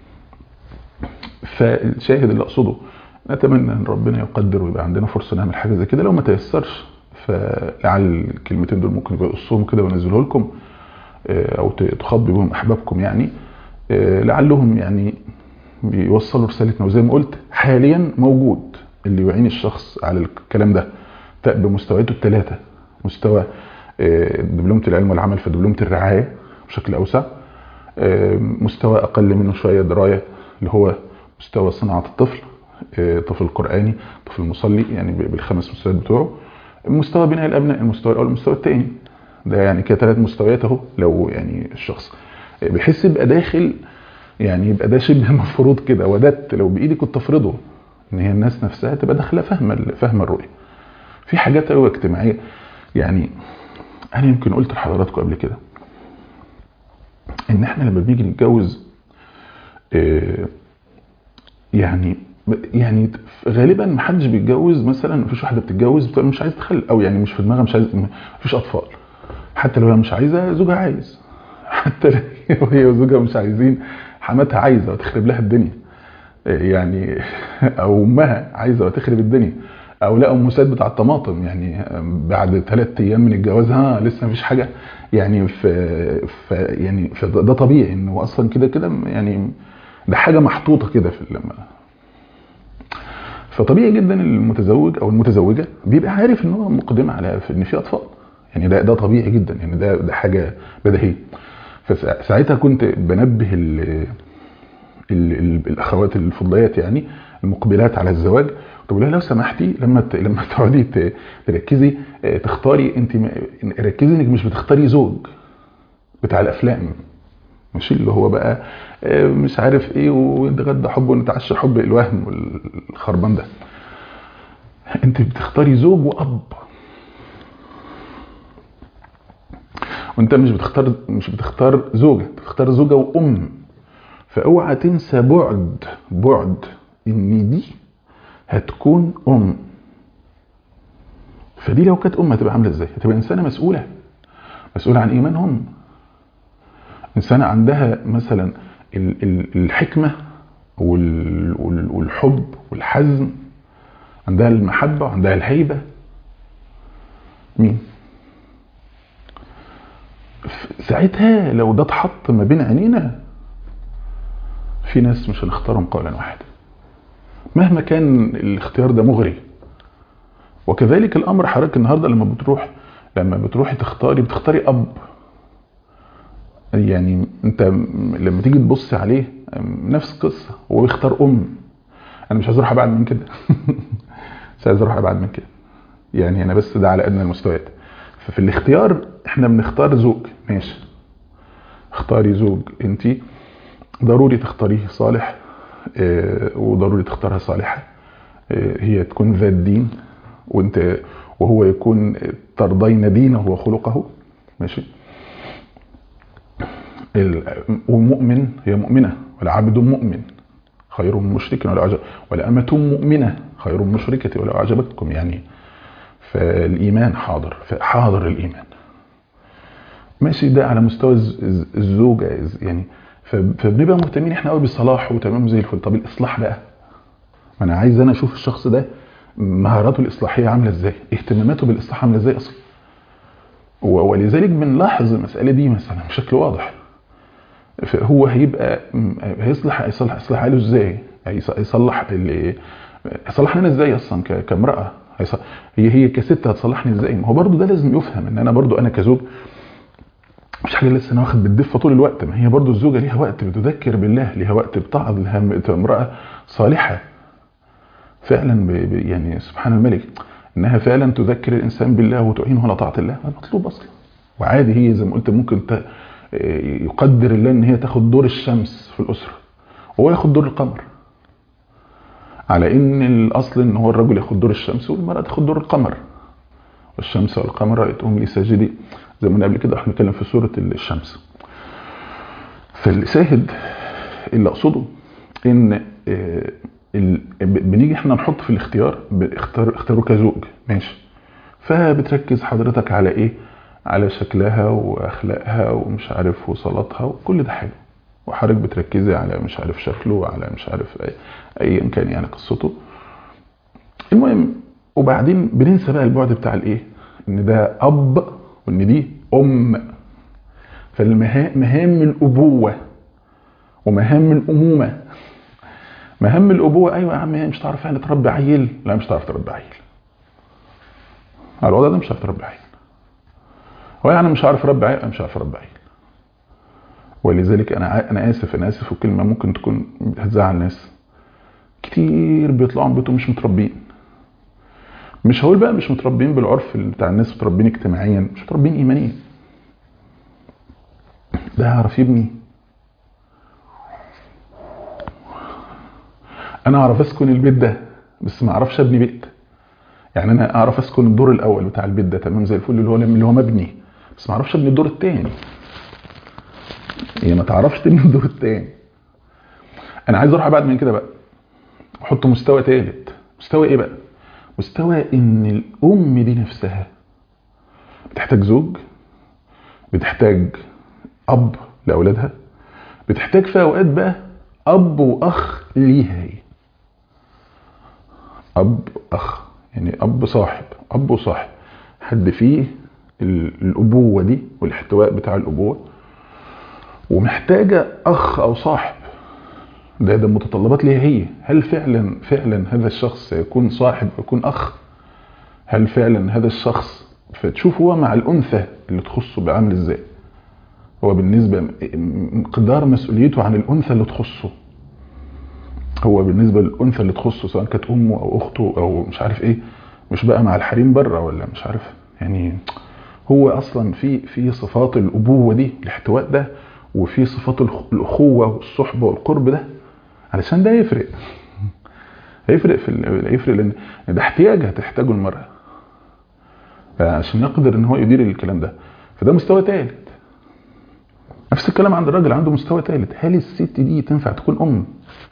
فالشاهد اللي اقصده نتمنى ان ربنا يقدر ويبقى عندنا فرصة نعمل حاجة زي كده لو ما تيسرش فلعل الكلمتين دول ممكن يبقى يقصهم كده وينزله لكم او تخاطبوا بهم احبابكم يعني لعلهم يعني بيوصلوا رسالتنا وزي ما قلت حاليا موجود اللي يعين الشخص على الكلام ده بمستوياته الثلاثة مستوى دبلومة العلم والعمل في دبلومة الرعاية بشكل أوسع مستوى أقل منه شوية دراية اللي هو مستوى صناعة الطفل طفل قرآني طفل مصلي يعني بالخمس مستويات بتوعه مستوى بناء الأبناء المستوى الأول المستوى الثاني ده يعني كده ثلاث مستويات اهو لو يعني الشخص بحس يبقى داخل يعني يبقى ده شبه مفروض كده وددت لو بايدي كنت افرضه ان هي الناس نفسها تبقى داخله فاهمه فاهمه الرؤيه في حاجات قوي اجتماعيه يعني انا يمكن قلت لحضراتكم قبل كده ان احنا لما بنيجي نتجوز يعني يعني غالبا ما حدش بيتجوز مثلا مفيش واحده بتتجوز بتبقى مش عايزه تخلف او يعني مش في دماغها مش عايز مفيش اطفال حتى لو هي مش عايزه زوجها عايز حتى لو هي وزوجها مش عايزين حماتها عايزه وتخرب لها الدنيا يعني او امها عايزه وتخرب الدنيا او لا ام سيد بتاع الطماطم يعني بعد ثلاث ايام من الجواز ها لسه مفيش حاجه يعني في, في يعني في ده طبيعي انه اصلا كده كده يعني ده حاجه محطوطه كده في لما فطبيعي جدا المتزوج او المتزوجه بيبقى عارف ان هو مقدم على ان في اطفال يعني ده ده طبيعي جدا يعني ده ده حاجه بديهيه فساعتها كنت بنبه ال ال ال الاخوات الفضليات يعني المقبلات على الزواج كنت بقول لها لو سمحتي لما ت... لما تقعدي تركزي تختاري انت ركزي انك مش بتختاري زوج بتاع الافلام مش اللي هو بقى مش عارف ايه ونتغدى حب ونتعشى حب الوهم والخربان ده انت بتختاري زوج واب وانت مش بتختار مش بتختار زوجة بتختار زوجة وام فاوعى تنسى بعد بعد ان دي هتكون ام فدي لو كانت ام هتبقى عامله ازاي هتبقى انسانه مسؤوله مسؤوله عن ايمانهم انسانه عندها مثلا الحكمه والحب والحزم عندها المحبه وعندها الهيبه مين ساعتها لو ده اتحط ما بين عينينا في ناس مش هنختارهم قولا واحدا مهما كان الاختيار ده مغري وكذلك الامر حضرتك النهارده لما بتروح لما بتروحي تختاري بتختاري اب يعني انت لما تيجي تبص عليه نفس القصه هو بيختار ام انا مش عايز اروح ابعد من كده مش عايز اروح ابعد من كده يعني انا بس ده على ادنى المستويات ففي الاختيار احنا بنختار زوج ماشي اختاري زوج انت ضروري تختاريه صالح اه وضروري تختارها صالحة اه هي تكون ذات دين وانت وهو يكون ترضين دينه وخلقه ماشي ومؤمن هي مؤمنة والعبد مؤمن خير من مشرك ولو أعجب والأمة مؤمنة خير من مشركة ولو أعجبتكم يعني فالإيمان حاضر حاضر الإيمان ماشي ده على مستوى الزوجة يعني فبنبقى مهتمين احنا قوي بالصلاح وتمام زي الفل طب الإصلاح بقى ما أنا عايز أنا أشوف الشخص ده مهاراته الإصلاحية عاملة إزاي اهتماماته بالإصلاح عاملة إزاي أصلا ولذلك بنلاحظ المسألة دي مثلا بشكل واضح هو هيبقى هيصلح هيصلح اصلاح حاله ازاي هيصلح هيصلحني انا ازاي اصلا كامراه هي هي كست هتصلحني ازاي ما هو برضو ده لازم يفهم ان انا برضو انا كزوج مش حاجه لسه انا واخد بالدفه طول الوقت ما هي برضو الزوجه ليها وقت بتذكر بالله ليها وقت بتعظ لها امراه صالحه فعلا يعني سبحان الملك انها فعلا تذكر الانسان بالله وتعينه على طاعه الله هذا مطلوب اصلا وعادي هي زي ما قلت ممكن يقدر الله ان هي تاخد دور الشمس في الاسره وهو ياخد دور القمر على ان الاصل ان هو الرجل ياخد دور الشمس والمراه تاخد دور القمر والشمس والقمر رايتهم لي ساجدين زي ما قبل كده احنا بنتكلم في سوره الشمس فالشاهد اللي اقصده ان ال... ب- بنيجي احنا نحط في الاختيار باختار اختاره كزوج ماشي فبتركز حضرتك على ايه على شكلها واخلاقها ومش عارف وصلاتها وكل ده حلو وحضرتك بتركزي على مش عارف شكله وعلى مش عارف اي ايا كان يعني قصته المهم وبعدين بننسى بقى البعد بتاع الايه ان ده اب وان دي ام فالمهام الابوه ومهام الامومه مهام الابوه ايوه يا عم هي مش هتعرف يعني تربي عيل لا مش هتعرف تربي عيل على الوضع ده مش هتعرف تربي عيل هو يعني مش عارف اربي عيل أنا مش عارف اربي عيل ولذلك انا ع- انا اسف انا اسف وكلمه ممكن تكون هتزعل ناس كتير بيطلعوا من بيتهم مش متربيين مش هقول بقى مش متربيين بالعرف اللي بتاع الناس متربيين اجتماعيا مش متربيين ايمانيا ده يعرف يبني انا اعرف اسكن البيت ده بس ما اعرفش ابني بيت يعني انا اعرف اسكن الدور الاول بتاع البيت ده تمام زي الفل اللي هو اللي هو مبني بس ما اعرفش ابني الدور الثاني هي ما تعرفش تبني الدور الثاني انا عايز اروح بعد من كده بقى احط مستوى ثالث مستوى ايه بقى مستوى ان الام دي نفسها بتحتاج زوج بتحتاج اب لاولادها بتحتاج في اوقات بقى اب واخ ليها هي اب اخ يعني اب صاحب اب وصاحب حد فيه ال- الابوه دي والاحتواء بتاع الابوه ومحتاجه اخ او صاحب ده ده متطلبات ليها هي هل فعلا فعلا هذا الشخص سيكون صاحب يكون اخ هل فعلا هذا الشخص فتشوف هو مع الانثى اللي تخصه بعمل ازاي هو بالنسبه م- مقدار مسؤوليته عن الانثى اللي تخصه هو بالنسبه للانثى اللي تخصه سواء كانت امه او اخته او مش عارف ايه مش بقى مع الحريم بره ولا مش عارف يعني هو اصلا في في صفات الابوه دي الاحتواء ده وفي صفات الخ- الاخوه والصحبه والقرب ده علشان ده يفرق هيفرق في ال- هيفرق لان ده احتياج هتحتاجه المراه عشان يقدر ان هو يدير الكلام ده فده مستوى ثالث نفس الكلام عند الراجل عنده مستوى ثالث هل الست دي تنفع تكون ام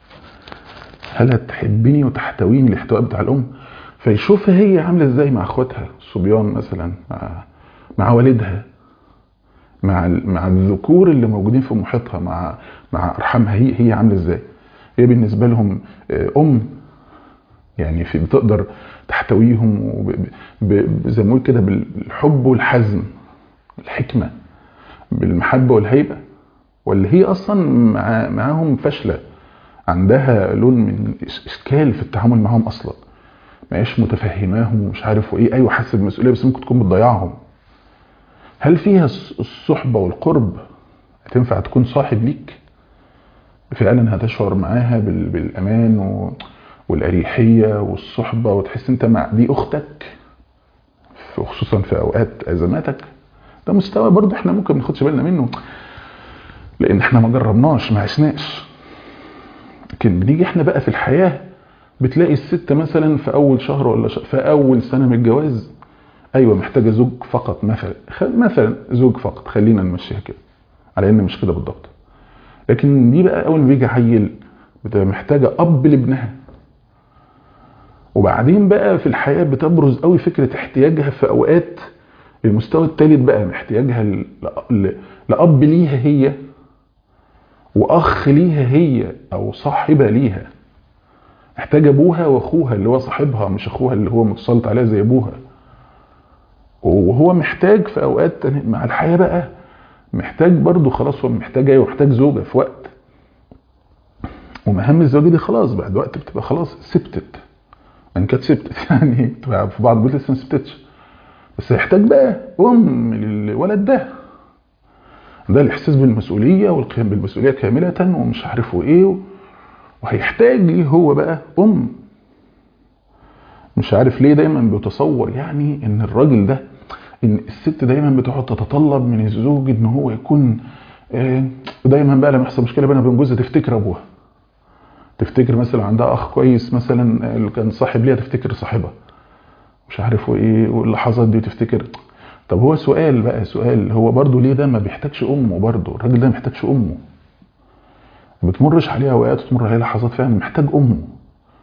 هل هتحبني وتحتويني الاحتواء بتاع الام فيشوفها هي عامله ازاي مع اخواتها الصبيان مثلا مع مع والدها مع ال- مع الذكور اللي موجودين في محيطها مع مع ارحامها هي هي عامله ازاي هي بالنسبه لهم آه، ام يعني في بتقدر تحتويهم وب- ب- ب- زي ما نقول كده بالحب والحزم الحكمه بالمحبه والهيبه ولا هي اصلا مع معاهم فاشله عندها لون من إش- اشكال في التعامل معاهم اصلا ما هيش متفهماهم ومش عارف وايه ايوه حاسس بمسؤوليه بس ممكن تكون بتضيعهم هل فيها الص- الصحبه والقرب تنفع تكون صاحب ليك فعلا هتشعر معاها بال- بالامان و- والاريحيه والصحبه وتحس انت مع دي اختك في- خصوصا في اوقات ازماتك ده مستوى برضه احنا ممكن ما ناخدش بالنا منه لان احنا ما جربناش ما عشناش لكن بنيجي احنا بقى في الحياه بتلاقي الست مثلا في اول شهر ولا ش... في اول سنه من الجواز ايوه محتاجه زوج فقط مثلا خ... مثلا زوج فقط خلينا نمشيها كده على ان مش كده بالضبط لكن دي بقى اول ما بيجي عيل بتبقى محتاجه اب لابنها وبعدين بقى في الحياه بتبرز قوي فكره احتياجها في اوقات المستوى الثالث بقى محتاجها ل... ل... لاب ليها هي واخ ليها هي او صاحبه ليها محتاج ابوها واخوها اللي هو صاحبها مش اخوها اللي هو متسلط عليها زي ابوها وهو محتاج في اوقات تانية مع الحياه بقى محتاج برضه خلاص هو محتاج ايه محتاج زوجه في وقت ومهام الزوجه دي خلاص بعد وقت بتبقى خلاص سبتت ان كانت سبتت يعني بتبقى في بعض البيوت لسه ما سبتتش بس هيحتاج بقى ام للولد ده ده الاحساس بالمسؤوليه والقيام بالمسؤوليه كامله ومش عارفه ايه وهيحتاج ليه هو بقى ام مش عارف ليه دايما بيتصور يعني ان الراجل ده ان الست دايما بتقعد تتطلب من الزوج ان هو يكون آه، دايما بقى لما يحصل مشكله بينها وبين جوزها تفتكر ابوها تفتكر مثلا عندها اخ كويس مثلا اللي كان صاحب ليها تفتكر صاحبها مش عارف وايه واللحظات دي تفتكر طب هو سؤال بقى سؤال هو برضه ليه ده ما بيحتاجش امه برضه الراجل ده ما بيحتاجش امه ما بتمرش عليه اوقات وتمر عليه لحظات فعلا محتاج امه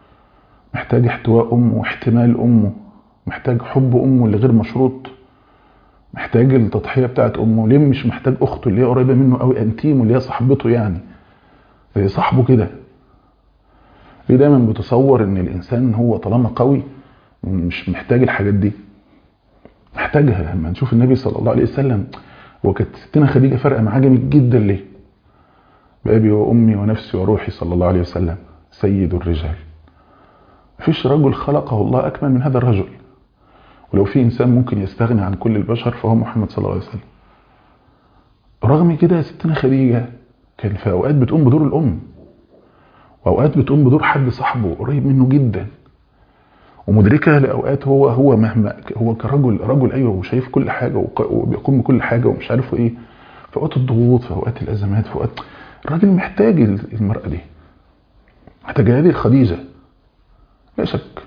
محتاج احتواء امه واحتمال امه محتاج حب امه اللي غير مشروط محتاج التضحيه بتاعت امه ليه مش محتاج اخته اللي هي قريبه منه قوي انتيمه اللي هي صاحبته يعني زي صاحبه كده ليه دايما بتصور ان الانسان هو طالما قوي مش محتاج الحاجات دي محتاجها لما نشوف النبي صلى الله عليه وسلم وكانت ستنا خديجه فارقه معاه جامد جدا ليه بابي وامي ونفسي وروحي صلى الله عليه وسلم سيد الرجال مفيش رجل خلقه الله اكمل من هذا الرجل ولو في انسان ممكن يستغني عن كل البشر فهو محمد صلى الله عليه وسلم رغم كده يا ستنا خديجه كان في اوقات بتقوم بدور الام واوقات بتقوم بدور حد صاحبه قريب منه جدا ومدركه لاوقات هو هو مهما هو كرجل رجل ايوه وشايف كل حاجه وبيقوم بكل حاجه ومش عارف ايه في اوقات الضغوط في اوقات الازمات في اوقات الراجل محتاج المراه دي محتاج هذه الخديجه لا شك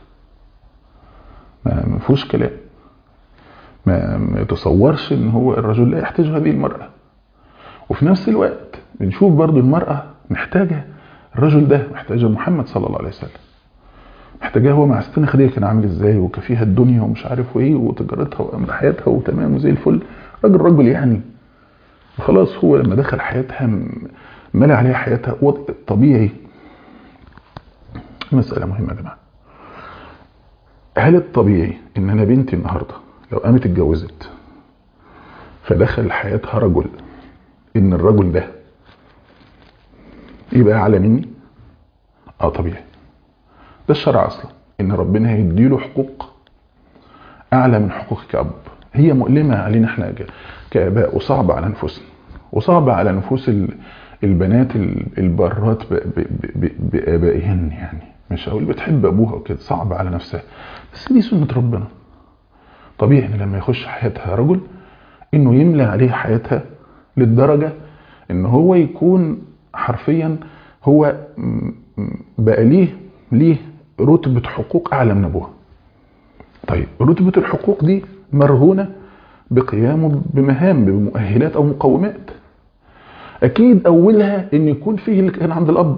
ما فيهوش كلام ما, ما يتصورش ان هو الرجل لا يحتاج هذه المراه وفي نفس الوقت بنشوف برضو المراه محتاجه الرجل ده محتاجه محمد صلى الله عليه وسلم محتاجاه هو مع ستنا خديجه كان عامل ازاي وكفيها الدنيا ومش عارف ايه وتجارتها وامر حياتها وتمام وزي الفل راجل رجل يعني وخلاص هو لما دخل حياتها ملى عليها حياتها طبيعي مسألة مهمة يا جماعة هل الطبيعي ان انا بنتي النهاردة لو قامت اتجوزت فدخل حياتها رجل ان الرجل ده يبقى اعلى مني اه طبيعي ده الشرع اصلا ان ربنا هيديله حقوق اعلى من حقوقك كأب هي مؤلمة علينا احنا كآباء وصعبة على نفوسنا وصعبة على نفوس البنات البارات بآبائهن يعني مش هقول بتحب ابوها وكده صعب على نفسها بس دي سنة ربنا طبيعي ان لما يخش حياتها رجل انه يملى عليه حياتها للدرجة ان هو يكون حرفيا هو بقى ليه ليه رتبة حقوق اعلى من ابوها طيب رتبة الحقوق دي مرهونة بقيامه بمهام بمؤهلات او مقومات اكيد اولها ان يكون فيه اللي كان عند الاب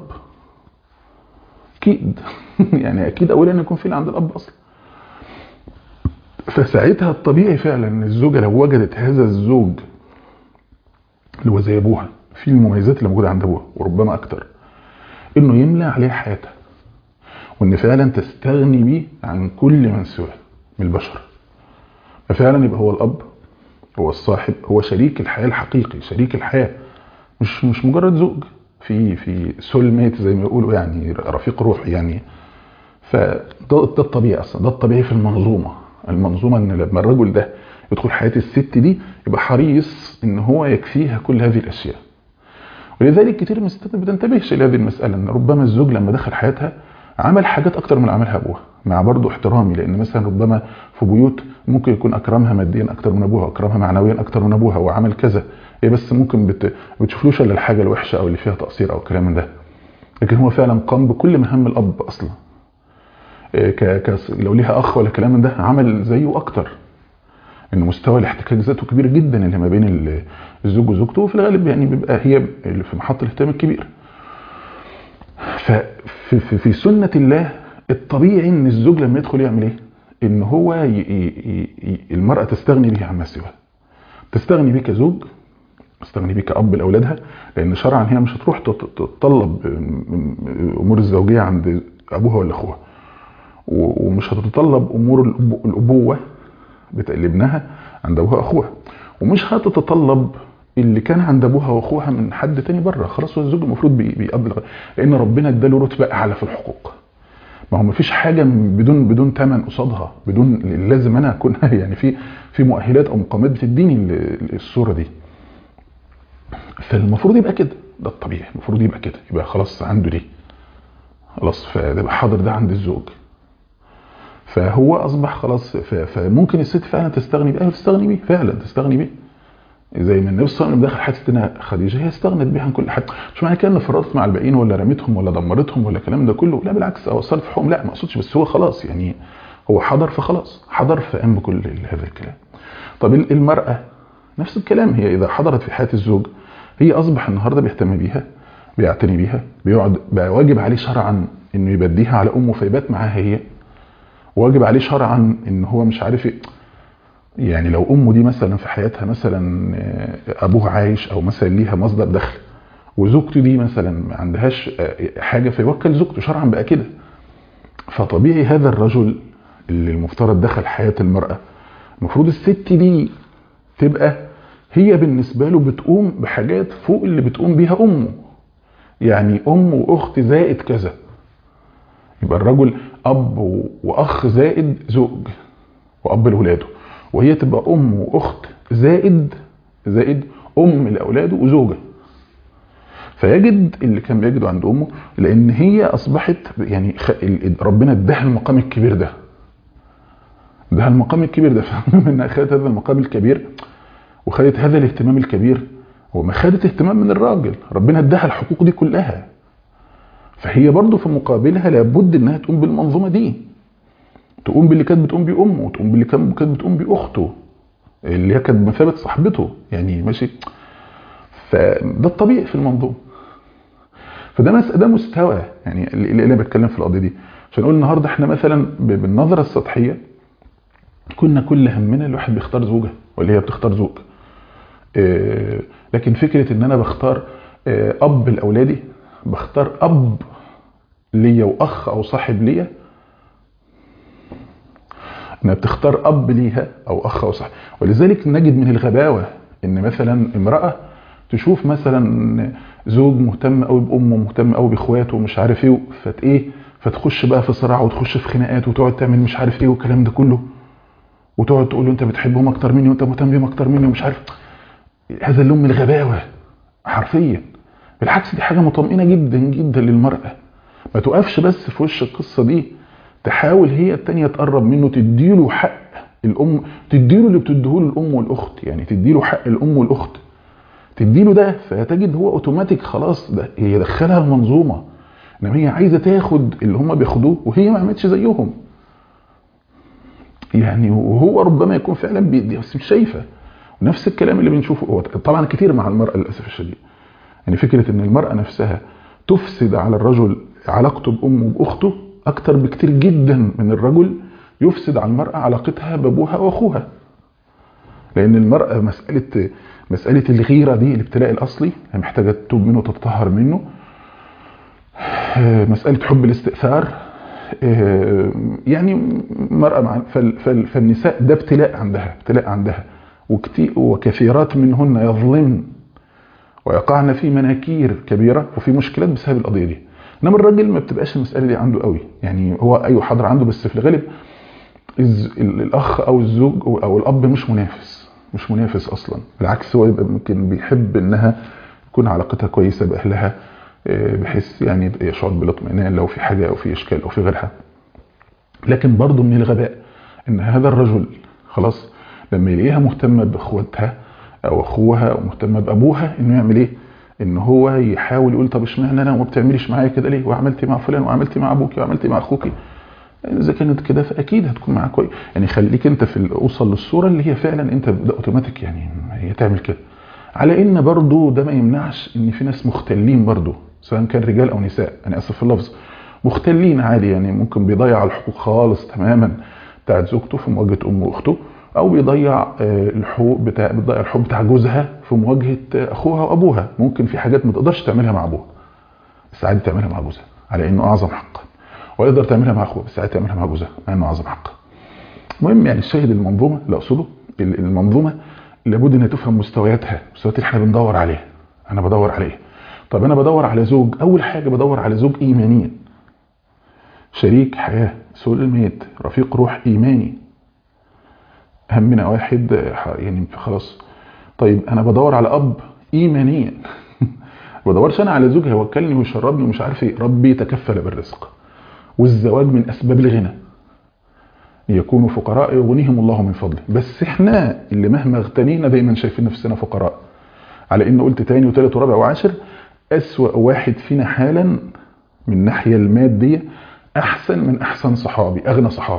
اكيد يعني اكيد اولها ان يكون فيه اللي عند الاب اصلا فساعتها الطبيعي فعلا ان الزوجه لو وجدت هذا الزوج اللي هو زي ابوها في المميزات اللي موجوده عند ابوها وربما اكتر انه يملى عليها حياتها وان فعلا تستغني بيه عن كل من سواه من البشر ففعلا يبقى هو الاب هو الصاحب هو شريك الحياه الحقيقي شريك الحياه مش مش مجرد زوج في في سول ميت زي ما يقولوا يعني رفيق روحي يعني فده ده الطبيعي اصلا ده الطبيعي في المنظومه المنظومه ان لما الرجل ده يدخل حياه الست دي يبقى حريص ان هو يكفيها كل هذه الاشياء ولذلك كتير من الستات ما بتنتبهش لهذه المساله ان ربما الزوج لما دخل حياتها عمل حاجات اكتر من اللي عملها ابوها مع برضه احترامي لان مثلا ربما في بيوت ممكن يكون اكرمها ماديا اكتر من ابوها اكرمها معنويا اكتر من ابوها وعمل كذا هي بس ممكن بت... بتشوفلوش الا الحاجه الوحشه او اللي فيها تقصير او الكلام من ده لكن هو فعلا قام بكل مهام الاب اصلا ك... ك... لو ليها اخ ولا كلام من ده عمل زيه اكتر ان مستوى الاحتكاك ذاته كبير جدا اللي ما بين الزوج وزوجته وفي الغالب يعني بيبقى هي اللي في محط الاهتمام الكبير ففي في, في سنه الله الطبيعي ان الزوج لما يدخل يعمل ايه ان هو ي... ي... ي... المراه تستغني به عما سواه تستغني بيه كزوج تستغني بيه كأب لأولادها لأن شرعا هي مش هتروح تتطلب أمور الزوجية عند أبوها ولا أخوها ومش هتتطلب أمور الأبوة لابنها عند أبوها وأخوها ومش هتتطلب اللي كان عند أبوها وأخوها من حد تاني بره خلاص هو الزوج المفروض بيقضي لأن ربنا اداله رتبة أعلى في الحقوق ما هو مفيش حاجة بدون بدون ثمن قصادها بدون لازم أنا أكون يعني في في مؤهلات أو مقامات بتديني الصورة دي فالمفروض يبقى كده ده الطبيعي المفروض يبقى كده يبقى خلاص عنده دي خلاص فيبقى حاضر ده عند الزوج فهو اصبح خلاص فممكن الست فعلا تستغني بيه تستغني بيه فعلا تستغني بيه زي ما النبي صلى الله عليه وسلم دخل حياتنا خديجه هي استغنت بيها عن كل حاجه مش معنى كده ان فرطت مع الباقيين ولا رميتهم ولا دمرتهم ولا الكلام ده كله لا بالعكس او وصلت في حقهم لا ما اقصدش بس هو خلاص يعني هو حضر فخلاص حضر فقام بكل هذا الكلام طب المراه نفس الكلام هي اذا حضرت في حياه الزوج هي اصبح النهارده بيهتم بيها بيعتني بيها بيقعد بقى واجب عليه شرعا انه يبديها على امه فيبات معاها هي واجب عليه شرعا ان هو مش عارف ايه يعني لو امه دي مثلا في حياتها مثلا آه، ابوها عايش او مثلا ليها مصدر دخل وزوجته دي مثلا ما عندهاش آه، حاجه فيوكل زوجته شرعا بقى كده فطبيعي هذا الرجل اللي المفترض دخل حياه المراه المفروض الست دي تبقى هي بالنسبه له بتقوم بحاجات فوق اللي بتقوم بيها امه يعني ام واخت زائد كذا يبقى الرجل اب و- واخ زائد زوج واب لاولاده وهي تبقى ام واخت زائد زائد ام لاولاده وزوجه فيجد اللي كان بيجده عند امه لان هي اصبحت يعني خ... ال- ربنا اداها المقام الكبير ده اداها المقام الكبير ده فمن انها خدت هذا المقام الكبير وخدت هذا الاهتمام الكبير وما خدت اهتمام من الراجل ربنا اداها الحقوق دي كلها فهي برضه في مقابلها لابد انها تقوم بالمنظومه دي تقوم باللي كانت بتقوم بيه امه وتقوم باللي كانت كانت بتقوم بيه اخته اللي هي كانت بمثابه صاحبته يعني ماشي فده الطبيعي في المنظومه فده مس... ده مستوى يعني اللي اللي انا بتكلم في القضيه دي عشان اقول النهارده احنا مثلا ب- بالنظره السطحيه كنا كل همنا الواحد بيختار زوجه ولا هي بتختار زوج آه، لكن فكره ان انا بختار آه، اب لاولادي بختار اب ليا واخ او صاحب ليا انها بتختار اب ليها او اخ او صاحب ولذلك نجد من الغباوه ان مثلا امراه تشوف مثلا زوج مهتم قوي بامه مهتم قوي باخواته ومش عارف ايه فت ايه فتخش بقى في صراع وتخش في خناقات وتقعد تعمل مش عارف ايه والكلام ده كله وتقعد تقول له انت بتحبهم اكتر مني وانت مهتم بيهم اكتر مني ومش عارف هذا اللون من الغباوه حرفيا بالعكس دي حاجه مطمئنه جدا جدا للمراه ما تقفش بس في وش القصه دي تحاول هي التانية تقرب منه تديله حق الام تديله اللي بتديهوله الام والاخت يعني تديله حق الام والاخت تديله ده فتجد هو اوتوماتيك خلاص ده هي دخلها المنظومه انما هي عايزه تاخد اللي هم بياخدوه وهي ما عملتش زيهم يعني وهو ربما يكون فعلا بيدي بس مش شايفه ونفس الكلام اللي بنشوفه هو طبعا كتير مع المراه للاسف الشديد يعني فكره ان المراه نفسها تفسد على الرجل علاقته بامه وباخته اكتر بكتير جدا من الرجل يفسد على المراه علاقتها بابوها واخوها لان المراه مساله مساله الغيره دي الابتلاء الاصلي هي محتاجه تتوب منه وتتطهر منه آه، مساله حب الاستئثار آه، يعني مرأة مع فال- فال- فالنساء ده ابتلاء عندها ابتلاء عندها وكتير وكثيرات منهن يظلمن ويقعن في مناكير كبيرة وفي مشكلات بسبب القضية دي انما الراجل ما بتبقاش المسألة دي عنده قوي يعني هو ايوه حاضر عنده بس في الغالب الز- ال- الاخ او الزوج او أو الاب مش منافس مش منافس اصلا بالعكس هو يبقى ممكن بيحب انها تكون علاقتها كويسة باهلها آه، بحيث يعني يشعر بالاطمئنان لو في حاجة او في اشكال او في غيرها لكن برضه من الغباء ان هذا الرجل خلاص لما يلاقيها مهتمه باخواتها او اخوها او مهتمه بابوها انه يعمل ايه ان هو يحاول يقول طب اشمعنى انا وما بتعمليش معايا كده ليه وعملتي مع فلان وعملتي مع ابوكي وعملتي مع اخوكي اذا كانت كده فاكيد هتكون معاك كويس يعني خليك انت في ال- اوصل للصوره اللي هي فعلا انت ده اوتوماتيك يعني هي تعمل كده على ان برضو ده ما يمنعش ان في ناس مختلين برضو سواء كان رجال او نساء انا اسف في اللفظ مختلين عادي يعني ممكن بيضيع الحقوق خالص تماما بتاعت زوجته في مواجهه امه واخته او بيضيع آه، الحقوق بتاع بتضيع الحقوق بتاع جوزها في مواجهه آه، اخوها وابوها ممكن في حاجات ما تقدرش تعملها مع ابوها بس عادي تعملها مع جوزها على انه اعظم حقا ويقدر تعملها مع اخوها بس عادي تعملها مع جوزها مع انه اعظم حقا المهم يعني الشاهد المنظومه اللي اقصده ال- المنظومه لابد انها تفهم مستوياتها مستويات اللي احنا بندور عليها انا بدور على ايه طب انا بدور على زوج اول حاجه بدور على زوج ايمانيا شريك حياه سول الميت رفيق روح ايماني همنا واحد آه، يعني خلاص طيب انا بدور على اب ايمانيا ما بدورش انا على زوج هيوكلني ويشربني ومش عارف ايه ربي يتكفل بالرزق والزواج من اسباب الغنى ليكونوا فقراء يغنيهم الله من فضله بس احنا اللي مهما اغتنينا دايما شايفين نفسنا فقراء على ان قلت تاني وتالت ورابع وعاشر اسوأ واحد فينا حالا من الناحية المادية احسن من احسن صحابي اغنى صحابي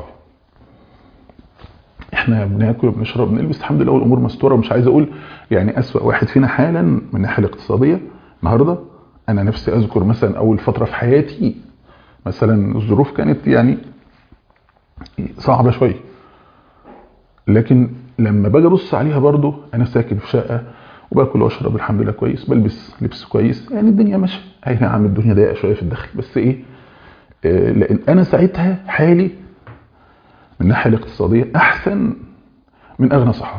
احنا بناكل وبنشرب بنلبس الحمد لله والامور مستوره ومش عايز اقول يعني اسوأ واحد فينا حالا من الناحيه الاقتصاديه النهارده انا نفسي اذكر مثلا اول فتره في حياتي مثلا الظروف كانت يعني صعبة شوية لكن لما باجي ابص عليها برضو انا ساكن في شقة وباكل واشرب الحمد لله كويس بلبس لبس كويس يعني الدنيا ماشيه اي نعم الدنيا ضيقه شويه في الداخل بس ايه آه لان انا ساعتها حالي من الناحيه الاقتصاديه احسن من اغنى صحابه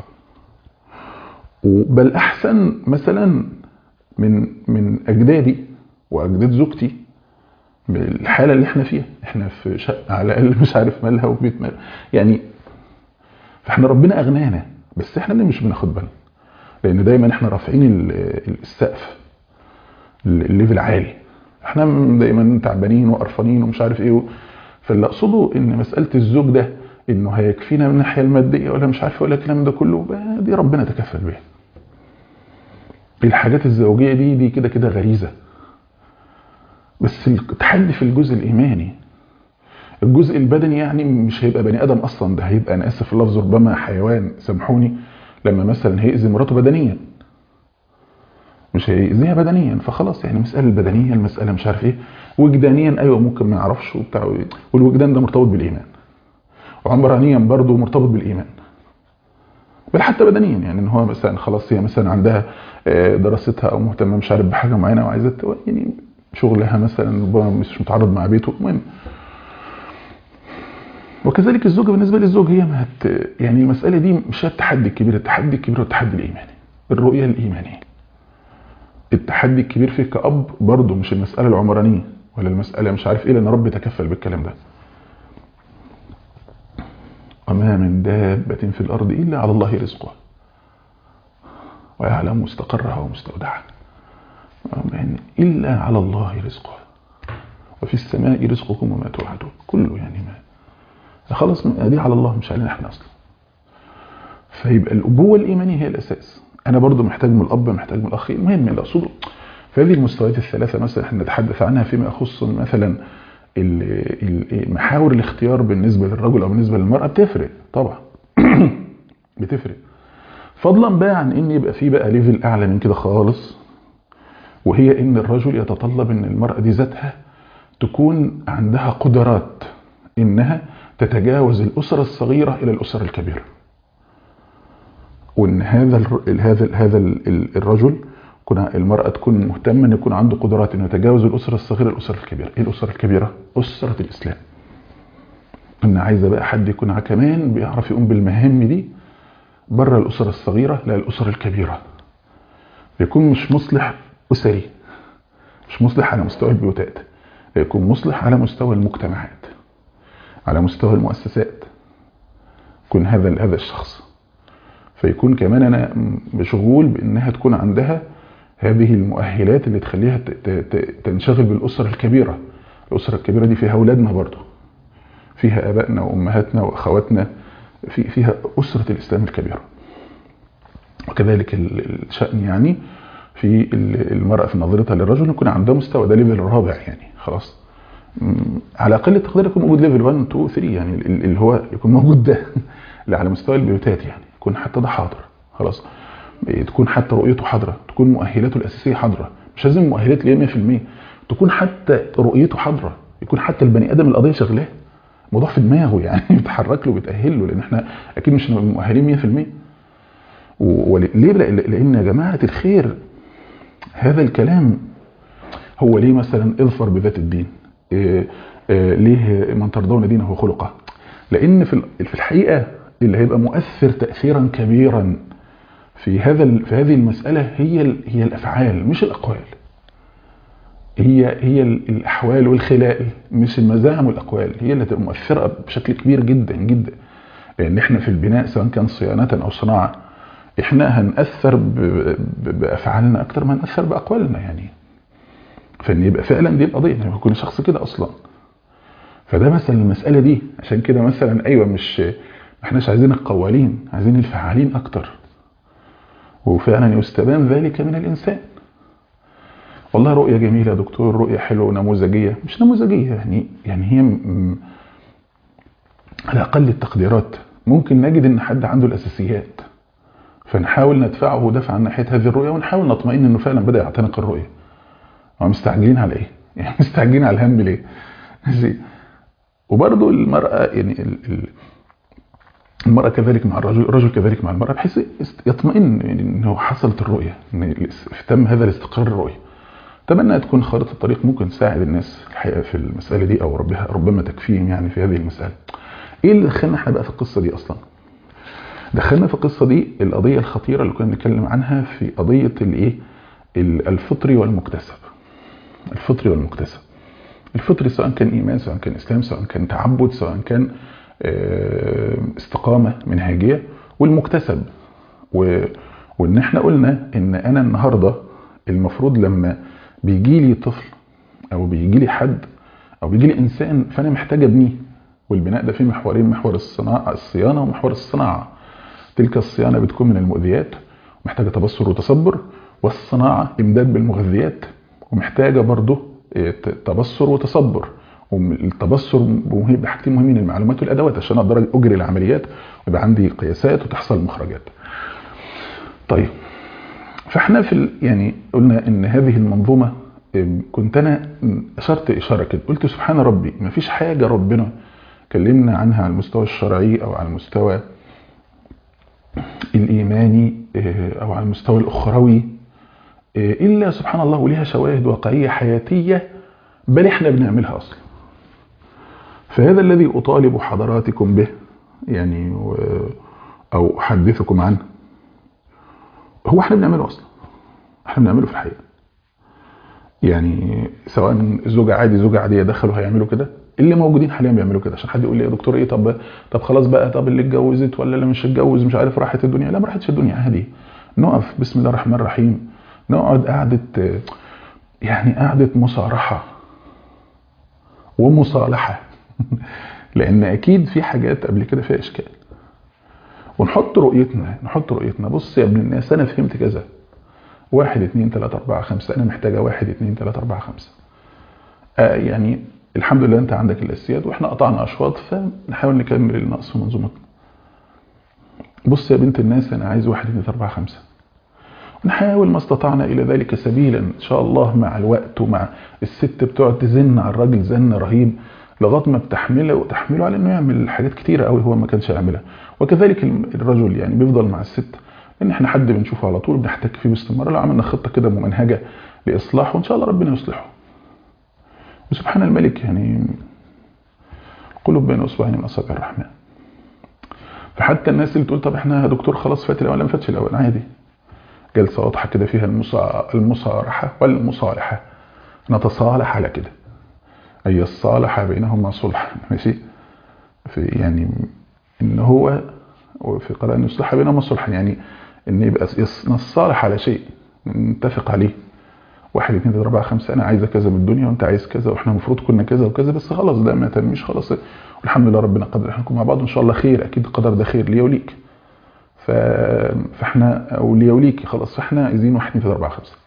بل احسن مثلا من من اجدادي واجداد زوجتي بالحاله اللي احنا فيها احنا في شقه على الاقل مش عارف مالها وبيت مال يعني فاحنا ربنا اغنانا بس احنا اللي مش بناخد بالنا لان دايما احنا رافعين السقف الليفل عالي احنا دايما تعبانين وقرفانين ومش عارف ايه فاللي اقصده ان مساله الزوج ده انه هيكفينا من الناحيه الماديه ولا مش عارف ولا الكلام ده كله دي ربنا تكفل بيها الحاجات الزوجيه دي دي كده كده غريزه بس التحدي في الجزء الايماني الجزء البدني يعني مش هيبقى بني ادم اصلا ده هيبقى انا اسف في اللفظ ربما حيوان سامحوني لما مثلا هيأذي مراته بدنيا مش هيأذيها بدنيا فخلاص يعني مسألة البدنية المسألة مش عارف ايه وجدانيا ايوه ممكن ما يعرفش وبتاع والوجدان ده مرتبط بالايمان وعمرانيا برضه مرتبط بالايمان بل حتى بدنيا يعني ان هو مثلا خلاص هي مثلا عندها دراستها او مهتمه مش عارف بحاجه معينه وعايزه يعني شغلها مثلا ربما مش متعرض مع بيته المهم وكذلك الزوجه بالنسبه للزوج هي ما هت يعني المساله دي مش التحدي الكبير التحدي الكبير هو التحدي الايماني الرؤيه الايمانيه التحدي الكبير فيه كأب برضه مش المسألة العمرانية ولا المسألة مش عارف ايه لان رب يتكفل بالكلام ده وما من دابة في الأرض إلا على الله رزقها ويعلم مستقرها ومستودعها يعني إلا على الله رزقها وفي السماء رزقكم وما توعدون كله يعني ما خلاص دي على الله مش علينا احنا اصلا فيبقى الأبوة الإيمانية هي الأساس أنا برضو محتاج من الأب محتاج من الأخ المهم اللي أقصده فهذه المستويات الثلاثة مثلا احنا نتحدث عنها فيما يخص مثلا محاور الاختيار بالنسبة للرجل أو بالنسبة للمرأة بتفرق طبعا بتفرق فضلا بقى عن ان يبقى في بقى ليفل اعلى من كده خالص وهي ان الرجل يتطلب ان المرأة دي ذاتها تكون عندها قدرات انها تتجاوز الاسرة الصغيرة الى الاسرة الكبيرة وان هذا ال هذا ال هذا ال الرجل المرأة تكون مهتمة ان يكون عنده قدرات انه يتجاوز الاسرة الصغيرة الاسرة الكبيرة ايه الاسرة الكبيرة اسرة الاسلام ان عايزة بقى حد يكون كمان بيعرف يقوم بالمهام دي بره الاسرة الصغيرة لا الاسرة الكبيرة يكون مش مصلح اسري مش مصلح على مستوى البيوتات يكون مصلح على مستوى المجتمعات على مستوى المؤسسات يكون هذا هذا الشخص فيكون كمان انا مشغول بانها تكون عندها هذه المؤهلات اللي تخليها تنشغل بالاسره الكبيره الاسره الكبيره دي فيها اولادنا برضو فيها ابائنا وامهاتنا واخواتنا في فيها اسره الاسلام الكبيره وكذلك الشأن يعني في المرأة في نظرتها للرجل يكون عندها مستوى ده ليفل رابع يعني خلاص على اقل تقدير يكون موجود ليفل 1 2 3 يعني اللي هو يكون موجود ده اللي على مستوى البيوتات يعني يكون حتى ده حاضر خلاص تكون حتى رؤيته حاضره تكون مؤهلاته الاساسيه حاضره مش لازم مؤهلات ليه 100% تكون حتى رؤيته حاضره يكون حتى البني ادم القضيه شغلاه الموضوع في دماغه يعني بيتحرك له بيتاهل له لان احنا اكيد مش مؤهلين 100% وليه لان يا جماعه الخير هذا الكلام هو ليه مثلا اظفر بذات الدين إيه إيه ليه من ترضون دينه وخلقه لان في في الحقيقه اللي هيبقى مؤثر تاثيرا كبيرا في هذا في هذه المساله هي هي الافعال مش الاقوال هي هي الاحوال والخلائل مش المزاعم والاقوال هي اللي تبقى مؤثره بشكل كبير جدا جدا لان احنا في البناء سواء كان صيانه او صناعه احنا هنأثر بافعالنا اكتر ما هنأثر باقوالنا يعني فان يبقى فعلا دي القضيه ان يكون شخص كده اصلا فده مثلا المساله دي عشان كده مثلا ايوه مش ما احناش عايزين القوالين عايزين الفعالين اكتر وفعلا يستبان ذلك من الانسان والله رؤيه جميله يا دكتور رؤيه حلوه نموذجيه مش نموذجيه يعني يعني هي م... على اقل التقديرات ممكن نجد ان حد عنده الاساسيات فنحاول ندفعه دفعا ناحيه هذه الرؤيه ونحاول نطمئن انه فعلا بدا يعتنق الرؤيه هو مستعجلين على ايه يعني مستعجلين على الهم ليه وبرضه المرأة يعني ال- ال- المرأة كذلك مع الرجل الرجل كذلك مع المرأة بحيث يست- يطمئن يعني انه حصلت الرؤية ان الاس- تم هذا الاستقرار الرؤية اتمنى تكون خارطة الطريق ممكن تساعد الناس الحقيقة في المسألة دي او ربها ربما تكفيهم يعني في هذه المسألة ايه اللي دخلنا احنا بقى في القصة دي اصلا دخلنا في القصة دي القضية الخطيرة اللي كنا بنتكلم عنها في قضية الايه ال- الفطري والمكتسب الفطري والمكتسب الفطري سواء كان ايمان سواء كان اسلام سواء كان تعبد سواء كان آه، استقامة منهجية والمكتسب و... وان احنا قلنا ان انا النهاردة المفروض لما بيجي لي طفل او بيجي لي حد او بيجي لي انسان فانا محتاج ابنيه والبناء ده فيه محورين محور الصناعة الصيانة ومحور الصناعة تلك الصيانة بتكون من المؤذيات ومحتاجة تبصر وتصبر والصناعة إمداد بالمغذيات ومحتاجة برضه إيه، ت- تبصر وتصبر والتبصر مهم بحاجتين مهمين المعلومات والأدوات عشان أقدر أجري العمليات ويبقى عندي قياسات وتحصل مخرجات طيب فاحنا في ال- يعني قلنا ان هذه المنظومة إيه، كنت انا اشرت اشارة كده قلت سبحان ربي ما فيش حاجة ربنا كلمنا عنها على المستوى الشرعي او على المستوى الإيماني آه، أو على المستوى الأخروي آه، إلا سبحان الله وليها شواهد واقعية حياتية بل إحنا بنعملها أصلا فهذا الذي أطالب حضراتكم به يعني و- أو أحدثكم عنه هو إحنا بنعمله أصلا إحنا بنعمله في الحقيقة يعني سواء زوجة عادي زوجة عادية دخلوا هيعملوا كده اللي موجودين حاليا بيعملوا كده عشان حد يقول لي يا دكتور ايه طب طب خلاص بقى طب اللي اتجوزت ولا اللي مش اتجوز مش عارف راحت الدنيا لا ما راحتش الدنيا عادي نقف بسم الله الرحمن الرحيم نقعد قعدة آه، يعني قعدة مصارحة ومصالحة لان اكيد في حاجات قبل كده فيها اشكال ونحط رؤيتنا نحط رؤيتنا بص يا ابن الناس انا فهمت كذا واحد اتنين تلاتة اربعة خمسة انا محتاجة واحد اتنين تلاتة اربعة خمسة آه يعني الحمد لله انت عندك الاسياد واحنا قطعنا اشواط فنحاول نكمل النقص في منظومتنا بص يا بنت الناس انا عايز واحد اتنين اربعة خمسة نحاول ما استطعنا الى ذلك سبيلا ان شاء الله مع الوقت ومع الست بتقعد تزن على الراجل زن رهيب لغايه ما بتحمله وتحمله على انه يعمل حاجات كتيره قوي هو ما كانش يعملها وكذلك الرجل يعني بيفضل مع الست لان احنا حد بنشوفه على طول بنحتك فيه باستمرار لو عملنا خطه كده ممنهجه لاصلاحه وان شاء الله ربنا يصلحه وسبحان الملك يعني قلوب بين اصبعين من اصابع الرحمن فحتى الناس اللي تقول طب احنا يا دكتور خلاص فات الاول ما فاتش الاول عادي جلسه واضحه كده فيها المصا- المصارحه والمصالحه نتصالح على كده اي الصالح بينهما صلحا ماشي في يعني ان هو وفي قراءة ان يصلح بينهما صلحا يعني ان يبقى يص- نصالح على شيء نتفق عليه واحد اتنين تلاته اربعه خمسه انا عايزه كذا من الدنيا وانت عايز كذا واحنا المفروض كنا كذا وكذا بس خلاص ده ما تنميش خلاص والحمد لله ربنا قدر احنا نكون مع بعض وان شاء الله خير اكيد القدر ده خير ليا وليك ف... فاحنا او ليا وليك خلاص فاحنا عايزين واحد اتنين تلاته اربعه خمسه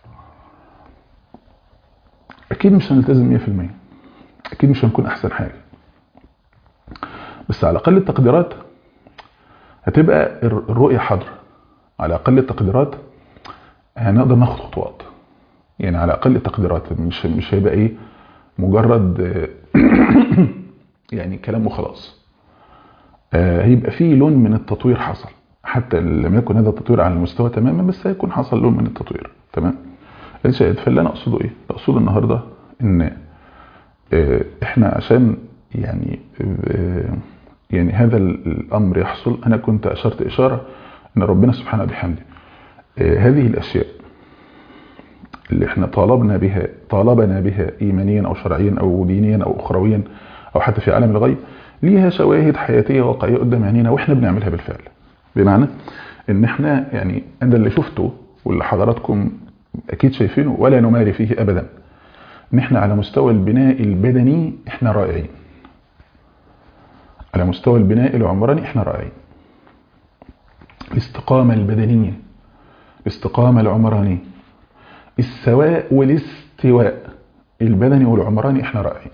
اكيد مش هنلتزم 100% اكيد مش هنكون احسن حاجه بس على اقل التقديرات هتبقى الر- الرؤيه حاضره على اقل التقديرات هنقدر ناخد خطوات يعني على اقل التقديرات مش مش هيبقى ايه مجرد آه، يعني كلام وخلاص آه، هيبقى فيه لون من التطوير حصل حتى لم يكن هذا التطوير على المستوى تماما بس هيكون حصل لون من التطوير تمام الشاهد فاللي انا اقصده ايه اقصد النهارده ان آه، احنا عشان يعني آه، يعني هذا الامر يحصل انا كنت اشرت اشاره ان ربنا سبحانه وبحمده آه، هذه الاشياء اللي احنا طالبنا بها طالبنا بها ايمانيا او شرعيا او دينيا او اخرويا او حتى في عالم الغيب ليها شواهد حياتيه واقعيه قدام عينينا واحنا بنعملها بالفعل بمعنى ان احنا يعني انا اللي شفته واللي حضراتكم اكيد شايفينه ولا نماري فيه ابدا ان احنا على مستوى البناء البدني احنا رائعين على مستوى البناء العمراني احنا رائعين الاستقامه البدنيه الاستقامه العمرانيه السواء والاستواء البدني والعمراني احنا رائعين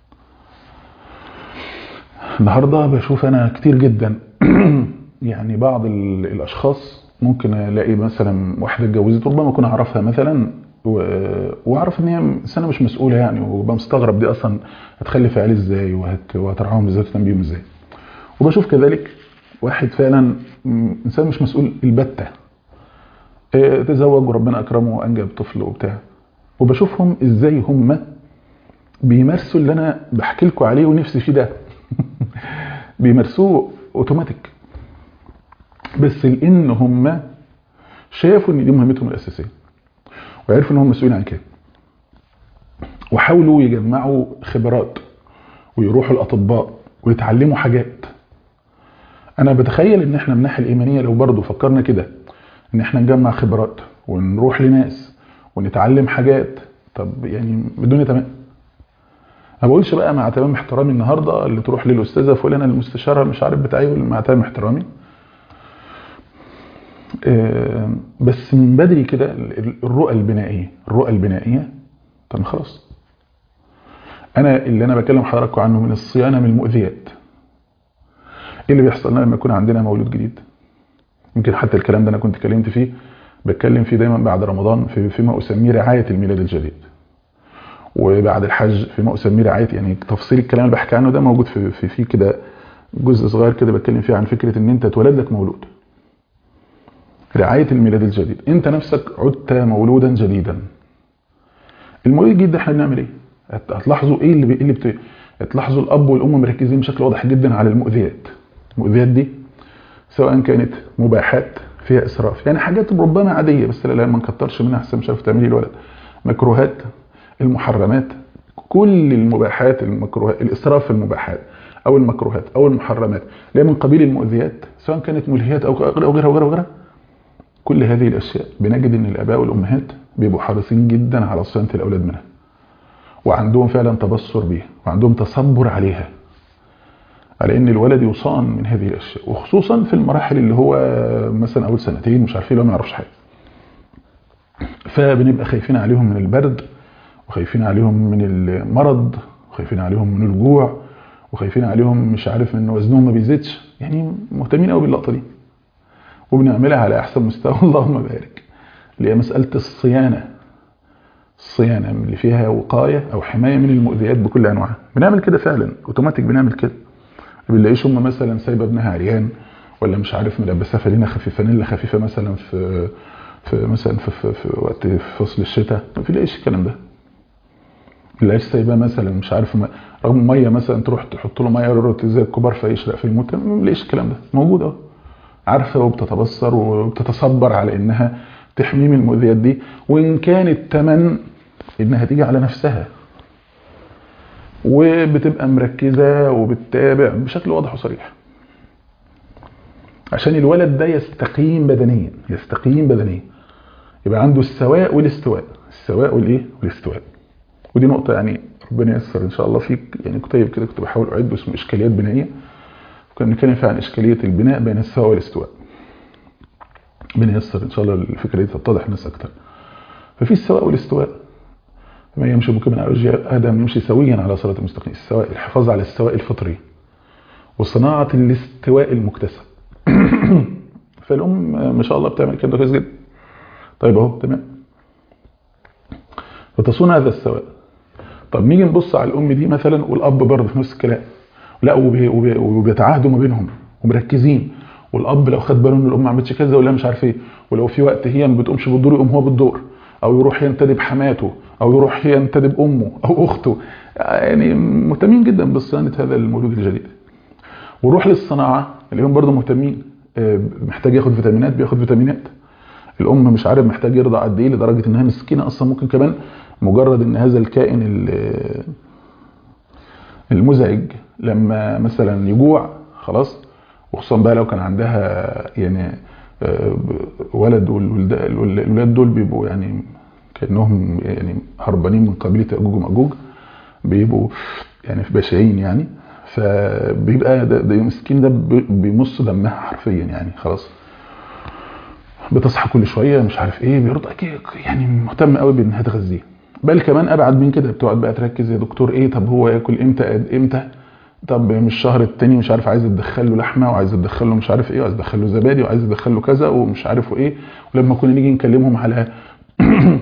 النهارده بشوف انا كتير جدا يعني بعض ال- الاشخاص ممكن الاقي مثلا واحده اتجوزت ربما اكون اعرفها مثلا و- واعرف ان هي سنه مش مسؤوله يعني وببقى مستغرب دي اصلا هتخلف عيال ازاي وهت- وهترعاهم ازاي وتهتم بيهم ازاي وبشوف كذلك واحد فعلا م- انسان مش مسؤول البته آه، تزوج وربنا اكرمه وانجب طفل وبتاع وبشوفهم ازاي هم بيمارسوا اللي انا بحكي لكم عليه ونفسي فيه ده بيمارسوه اوتوماتيك بس لان هم شافوا ان دي مهمتهم الاساسيه وعرفوا ان هم مسؤولين عن كده وحاولوا يجمعوا خبرات ويروحوا الاطباء ويتعلموا حاجات انا بتخيل ان احنا من الناحيه الايمانيه لو برضه فكرنا كده ان احنا نجمع خبرات ونروح لناس ونتعلم حاجات طب يعني الدنيا تمام ما بقولش بقى مع تمام احترامي النهارده اللي تروح للاستاذه فلانه المستشاره مش عارف بتاعي مع تمام احترامي آه، بس من بدري كده ال- الرؤى البنائيه الرؤى البنائيه طب خلاص انا اللي انا بكلم حضراتكم عنه من الصيانه من المؤذيات ايه اللي بيحصل لنا لما يكون عندنا مولود جديد يمكن حتى الكلام ده انا كنت اتكلمت فيه بتكلم فيه دايما بعد رمضان في فيما اسميه رعايه الميلاد الجديد وبعد الحج فيما اسميه رعايه يعني تفصيل الكلام اللي بحكي عنه ده موجود في في, في كده جزء صغير كده بتكلم فيه عن فكره ان انت اتولد لك مولود رعايه الميلاد الجديد انت نفسك عدت مولودا جديدا المولود الجديد ده احنا بنعمل ايه هت- هتلاحظوا ايه اللي بي... إيه اللي بت... هتلاحظوا الاب والام مركزين بشكل واضح جدا على المؤذيات المؤذيات دي سواء كانت مباحات فيها اسراف يعني حاجات ربما عاديه بس لا لا ما نكترش منها احسن مش عارف تعملي الولد مكروهات المحرمات كل المباحات المكروهات الاسراف في المباحات او المكروهات او المحرمات اللي هي من قبيل المؤذيات سواء كانت ملهيات او غيرها وغيرها وغيرها وغيرها كل هذه الاشياء بنجد ان الاباء والامهات بيبقوا حريصين جدا على صيانه الاولاد منها وعندهم فعلا تبصر بيها وعندهم تصبر عليها على ان الولد يصان من هذه الاشياء وخصوصا في المراحل اللي هو مثلا اول سنتين مش عارفين لو ما يعرفش حاجه فبنبقى خايفين عليهم من البرد وخايفين عليهم من المرض وخايفين عليهم من الجوع وخايفين عليهم مش عارف ان وزنهم ما بيزيدش يعني مهتمين قوي باللقطه دي وبنعملها على احسن مستوى اللهم بارك اللي هي مساله الصيانه الصيانه اللي فيها وقايه او حمايه من المؤذيات بكل انواعها بنعمل كده فعلا اوتوماتيك بنعمل كده ما بنلاقيش هم مثلا سايبه ابنها عريان ولا مش عارف ملبساه فانيله خفيفه فانيلا خفيفه مثلا في في مثلا في, في, في وقت في فصل الشتاء ما بنلاقيش الكلام ده ما بنلاقيش سايباه مثلا مش عارف ما رغم ميه مثلا تروح تحط له ميه زي الكبار فيشرق في الموت ما بنلاقيش الكلام ده موجود اهو عارفه وبتتبصر وبتتصبر على انها تحميه من المؤذيات دي وان كان الثمن انها تيجي على نفسها وبتبقى مركزه وبتتابع بشكل واضح وصريح عشان الولد ده يستقيم بدنيا يستقيم بدنيا يبقى عنده السواء والاستواء السواء والايه والاستواء ودي نقطه يعني ربنا ييسر ان شاء الله فيك يعني كتيب كده كنت بحاول اعد اسمه اشكاليات بنائيه وكان بنتكلم فيه عن اشكاليه البناء بين السواء والاستواء ربنا ييسر ان شاء الله الفكره دي تتضح الناس اكتر ففي السواء والاستواء ما يمشي ممكن من وجه ادم يمشي سويا على صراط المستقيم السواء الحفاظ على السواء الفطري وصناعه الاستواء المكتسب فالام ما شاء الله بتعمل كده كويس جدا طيب اهو تمام فتصون هذا السواء طب نيجي نبص على الام دي مثلا والاب برضه في نفس الكلام لا وبيتعاهدوا ما بينهم ومركزين والاب لو خد باله ان الام ما عملتش كذا ولا مش عارف ايه ولو في وقت هي ما بتقومش بالدور يقوم هو بالدور او يروح ينتدب حماته او يروح ينتدب امه او اخته يعني مهتمين جدا بصيانه هذا المولود الجديد وروح للصناعه اللي هم برضه مهتمين محتاج ياخد فيتامينات بياخد فيتامينات الام مش عارف محتاج يرضع قد ايه لدرجه انها مسكينه اصلا ممكن كمان مجرد ان هذا الكائن المزعج لما مثلا يجوع خلاص وخصوصا بقى لو كان عندها يعني ولد والولاد دول بيبقوا يعني كانهم يعني هربانين من قبيله ياجوج وماجوج بيبقوا يعني في بشعين يعني فبيبقى ده, ده مسكين ده بيمص دمها حرفيا يعني خلاص بتصحى كل شويه مش عارف ايه بيرد يعني مهتم قوي بانها تغذيه بل كمان ابعد من كده بتقعد بقى تركز يا دكتور ايه طب هو ياكل امتى قد امتى طب مش الشهر التاني مش عارف عايز تدخل له لحمه وعايز تدخل له مش عارف ايه وعايز تدخل له زبادي وعايز تدخل له كذا ومش عارف ايه ولما كنا نيجي نكلمهم على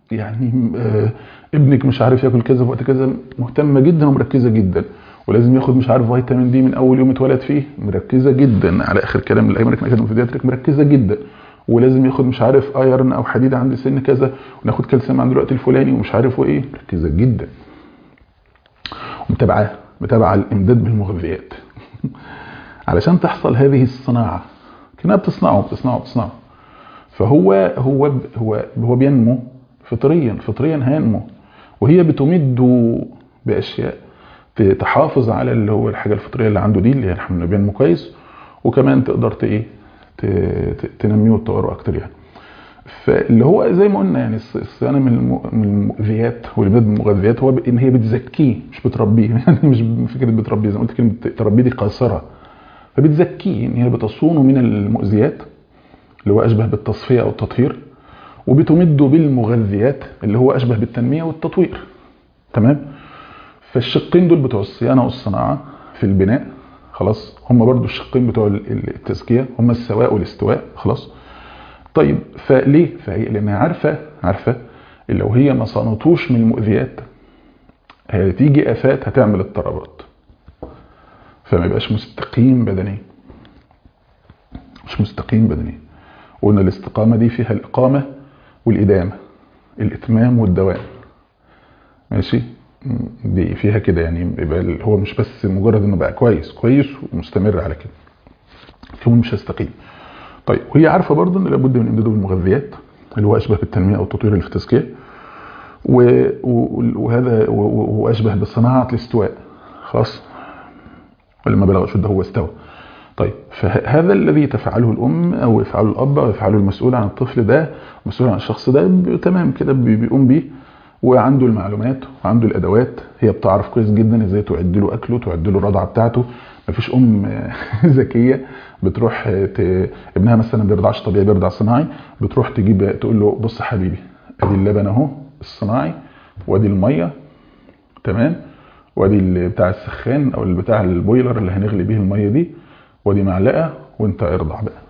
يعني آه ابنك مش عارف ياكل كذا في وقت كذا مهتمه جدا ومركزه جدا ولازم ياخد مش عارف فيتامين دي من اول يوم اتولد فيه مركزه جدا على اخر كلام الامريكان اكاديمي بيدياتريك مركزه جدا ولازم ياخد مش عارف ايرن او حديد عند سن كذا وناخد كالسيوم عند الوقت الفلاني ومش عارف وايه مركزه جدا ومتابعاه متابعه الامداد بالمغذيات علشان تحصل هذه الصناعه كانها بتصنعه بتصنعه بتصنعه فهو هو هو هو بينمو فطريا فطريا هينمو وهي بتمده باشياء تحافظ على اللي هو الحاجه الفطريه اللي عنده دي اللي هي الحمل بينمو كويس وكمان تقدر ت ايه تنميه وتطوره اكتر يعني فاللي هو زي ما قلنا يعني الصيانه من المؤذيات والبدء بالمغذيات هو ان هي بتزكيه مش بتربيه يعني مش فكره بتربيه زي ما قلت كلمه تربيه دي قاصره فبتزكيه ان هي بتصونه من المؤذيات اللي هو اشبه بالتصفيه او التطهير وبتمده بالمغذيات اللي هو اشبه بالتنميه والتطوير تمام فالشقين دول بتوع الصيانه والصناعه في البناء خلاص هم برضو الشقين بتوع التزكيه هم السواء والاستواء خلاص طيب فليه فهي لانها عارفه عارفه لو هي ما صانتوش من المؤذيات هتيجي افات هتعمل اضطرابات فما يبقاش مستقيم بدنيا مش مستقيم بدنيا وقلنا الاستقامه دي فيها الاقامه والادامه الاتمام والدوام ماشي دي فيها كده يعني يبقى هو مش بس مجرد انه بقى كويس كويس ومستمر على كده كمان مش هيستقيم طيب وهي عارفه برضه ان لابد من امداده بالمغذيات اللي هو اشبه بالتنميه او التطوير اللي في التزكيه وهذا واشبه بصناعه الاستواء خلاص ولما بلغ اشده هو استوى طيب فهذا الذي تفعله الام او يفعله الاب او يفعله المسؤول عن الطفل ده مسؤول عن الشخص ده تمام كده بيقوم بيه وعنده المعلومات وعنده الادوات هي بتعرف كويس جدا ازاي تعد له اكله تعد له الرضعه بتاعته مفيش ام ذكيه بتروح ت... ابنها مثلا ما بيرضعش طبيعي بيرضع صناعي بتروح تجيب تقول له بص حبيبي ادي اللبن اهو الصناعي وادي الميه تمام وادي بتاع السخان او بتاع البويلر اللي هنغلي بيه الميه دي وادي معلقه وانت ارضع بقى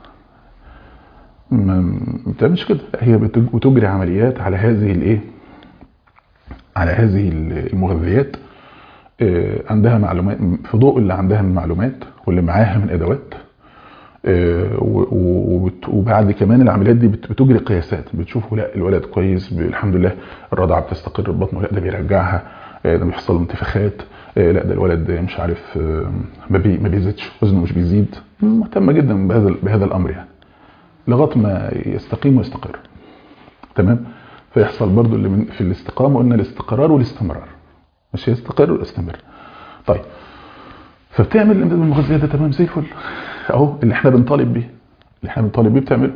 ما بتعملش كده هي بتجري عمليات على هذه الايه على هذه المغذيات عندها معلومات في ضوء اللي عندها من معلومات واللي معاها من ادوات وبعد كمان العمليات دي بتجري قياسات بتشوفوا لا الولد كويس الحمد لله الرضعه بتستقر في بطنه لا ده بيرجعها ده بيحصل له انتفاخات لا ده الولد مش عارف ما بيزيدش وزنه مش بيزيد مهتمه جدا بهذا بهذا الامر يعني لغايه ما يستقيم ويستقر تمام فيحصل برضو اللي من في الاستقامه قلنا الاستقرار والاستمرار مش يستقر ويستمر طيب فبتعمل الامداد بالمغذيات ده تمام زي الفل اهو اللي احنا بنطالب بيه اللي احنا بنطالب بيه بتعمله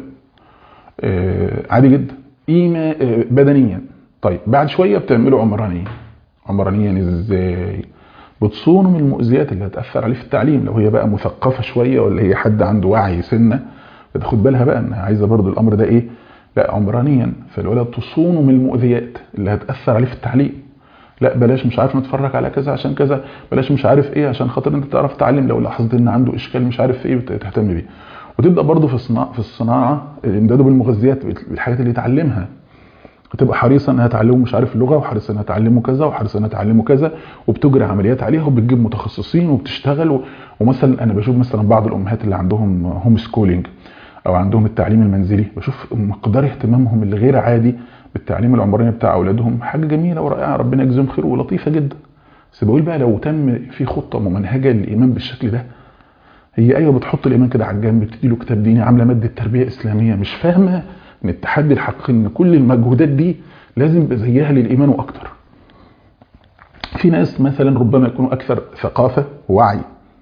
آه عادي جدا قيمه آه بدنيا طيب بعد شويه بتعمله عمرانيا عمرانيا ازاي بتصونه من المؤذيات اللي هتاثر عليه في التعليم لو هي بقى مثقفه شويه ولا هي حد عنده وعي سنه بتاخد بالها بقى انها عايزه برضو الامر ده ايه لا عمرانيا فالولد تصونه من المؤذيات اللي هتاثر عليه في التعليم لا بلاش مش عارف نتفرج على كذا عشان كذا بلاش مش عارف ايه عشان خاطر انت تعرف تتعلم لو لاحظت ان عنده اشكال مش عارف في ايه تهتم بيه وتبدا برضه في الصناعه في الصناعه امداده بالمغذيات بالحاجات اللي يتعلمها وتبقى حريصه انها تعلمه مش عارف اللغه وحريصه انها تعلمه كذا وحريصه انها تعلمه كذا وبتجري عمليات عليها وبتجيب متخصصين وبتشتغل و... ومثلا انا بشوف مثلا بعض الامهات اللي عندهم هوم سكولينج او عندهم التعليم المنزلي بشوف مقدار اهتمامهم الغير عادي بالتعليم العمراني بتاع اولادهم حاجه جميله ورائعه ربنا يجزيهم خير ولطيفه جدا بس بقول بقى لو تم في خطه ممنهجه للايمان بالشكل ده هي ايوه بتحط الايمان كده على الجنب بتدي له كتاب ديني عامله ماده تربيه اسلاميه مش فاهمه ان التحدي الحقيقي ان كل المجهودات دي لازم يبقى زيها للايمان واكتر في ناس مثلا ربما يكونوا اكثر ثقافه ووعي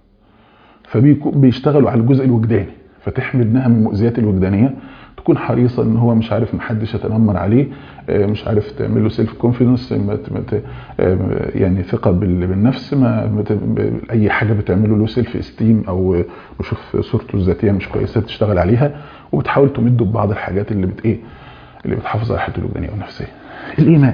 فبيشتغلوا على الجزء الوجداني فتحمي ابنها من المؤذيات الوجدانيه تكون حريصه ان هو مش عارف محدش يتنمر عليه مش عارف تعمل له سيلف كونفيدنس يعني ثقه بالنفس ما اي حاجه بتعمله له سيلف استيم او نشوف صورته الذاتيه مش كويسه تشتغل عليها وبتحاول تمده ببعض الحاجات اللي بت ايه اللي بتحافظ على حالته الوجدانيه والنفسيه الايمان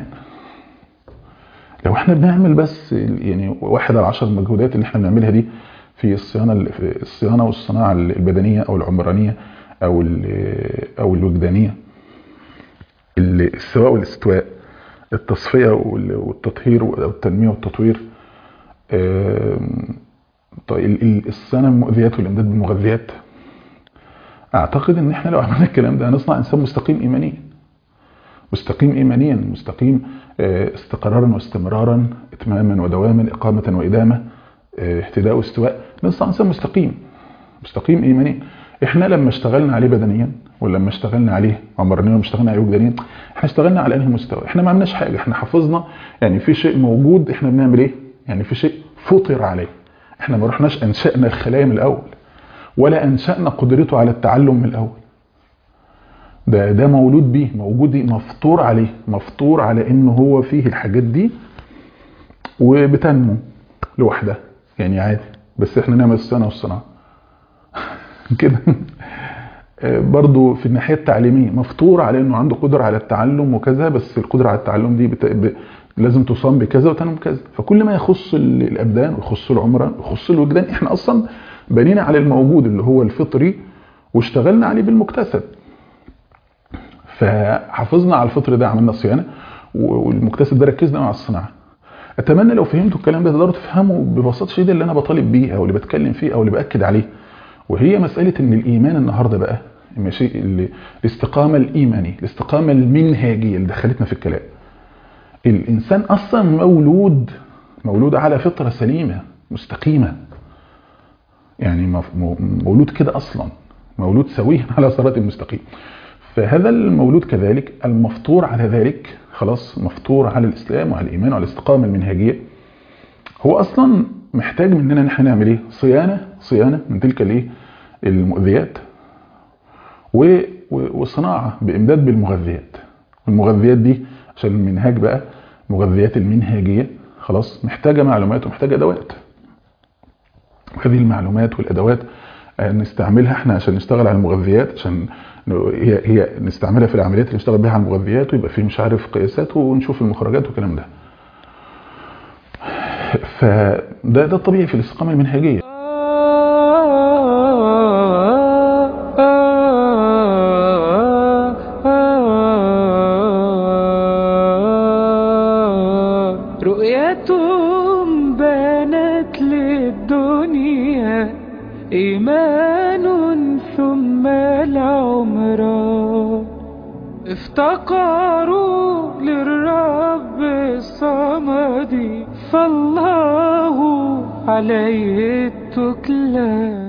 لو احنا بنعمل بس يعني واحد على عشر المجهودات اللي احنا بنعملها دي في الصيانه في الصيانه والصناعه البدنيه او العمرانيه او او الوجدانيه السواء والاستواء التصفية وال- والتطهير والتنمية والتطوير آم، طيب ال- ال- الصيانة من المؤذيات والإمداد بالمغذيات أعتقد إن إحنا لو عملنا الكلام ده هنصنع إنسان مستقيم إيمانيا مستقيم إيمانيا مستقيم آه، استقرارا واستمرارا إتماما ودواما إقامة وإدامة آه، اهتداء واستواء نصنع إنسان مستقيم مستقيم إيمانيا إحنا لما اشتغلنا عليه بدنيا ولما اشتغلنا عليه عمرنا لما اشتغلنا عليه وجدانيا احنا اشتغلنا على انهي مستوى احنا ما عملناش حاجه احنا حفظنا يعني في شيء موجود احنا بنعمل ايه يعني في شيء فطر عليه احنا ما رحناش انشانا الخلايا من الاول ولا انشانا قدرته على التعلم من الاول ده ده مولود بيه موجود مفطور عليه مفطور على انه هو فيه الحاجات دي وبتنمو لوحدها يعني عادي بس احنا نعمل الصيانه والصناعه كده آه، برضو في الناحية التعليمية مفطور على انه عنده قدرة على التعلم وكذا بس القدرة على التعلم دي بت... ب... لازم تصام بكذا وتنم بكذا فكل ما يخص ال- الابدان ويخص العمرة ويخص الوجدان احنا اصلا بنينا على الموجود اللي هو الفطري واشتغلنا عليه بالمكتسب فحافظنا على الفطر ده عملنا صيانة و- والمكتسب ده ركزنا مع الصناعة اتمنى لو فهمتوا الكلام ده تقدروا تفهموا ببساطه شديده اللي انا بطالب بيه او اللي بتكلم فيه او اللي باكد عليه وهي مساله ان الايمان النهارده بقى ماشي ال- الاستقامه الايمانيه الاستقامه المنهاجيه اللي دخلتنا في الكلام الانسان اصلا مولود مولود على فطره سليمه مستقيمه يعني مف- مو- مولود كده اصلا مولود سويا على صراط المستقيم فهذا المولود كذلك المفطور على ذلك خلاص مفطور على الاسلام وعلى الايمان وعلى الاستقامه المنهجيه هو اصلا محتاج مننا ان احنا نعمل ايه صيانه صيانه من تلك الايه المؤذيات و- و- وصناعه بامداد بالمغذيات والمغذيات دي عشان المنهاج بقى مغذيات المنهاجيه خلاص محتاجه معلومات ومحتاجه ادوات وهذه المعلومات والادوات آه، نستعملها احنا عشان نشتغل على المغذيات عشان ن- هي هي نستعملها في العمليات اللي نشتغل بيها على المغذيات ويبقى في مش عارف قياسات ونشوف المخرجات والكلام ده فده ده الطبيعي في الاستقامه المنهجيه رؤيتهم بانت للدنيا إيمان ثم العمران افتقروا للرب الصمد فالله عليه التكلان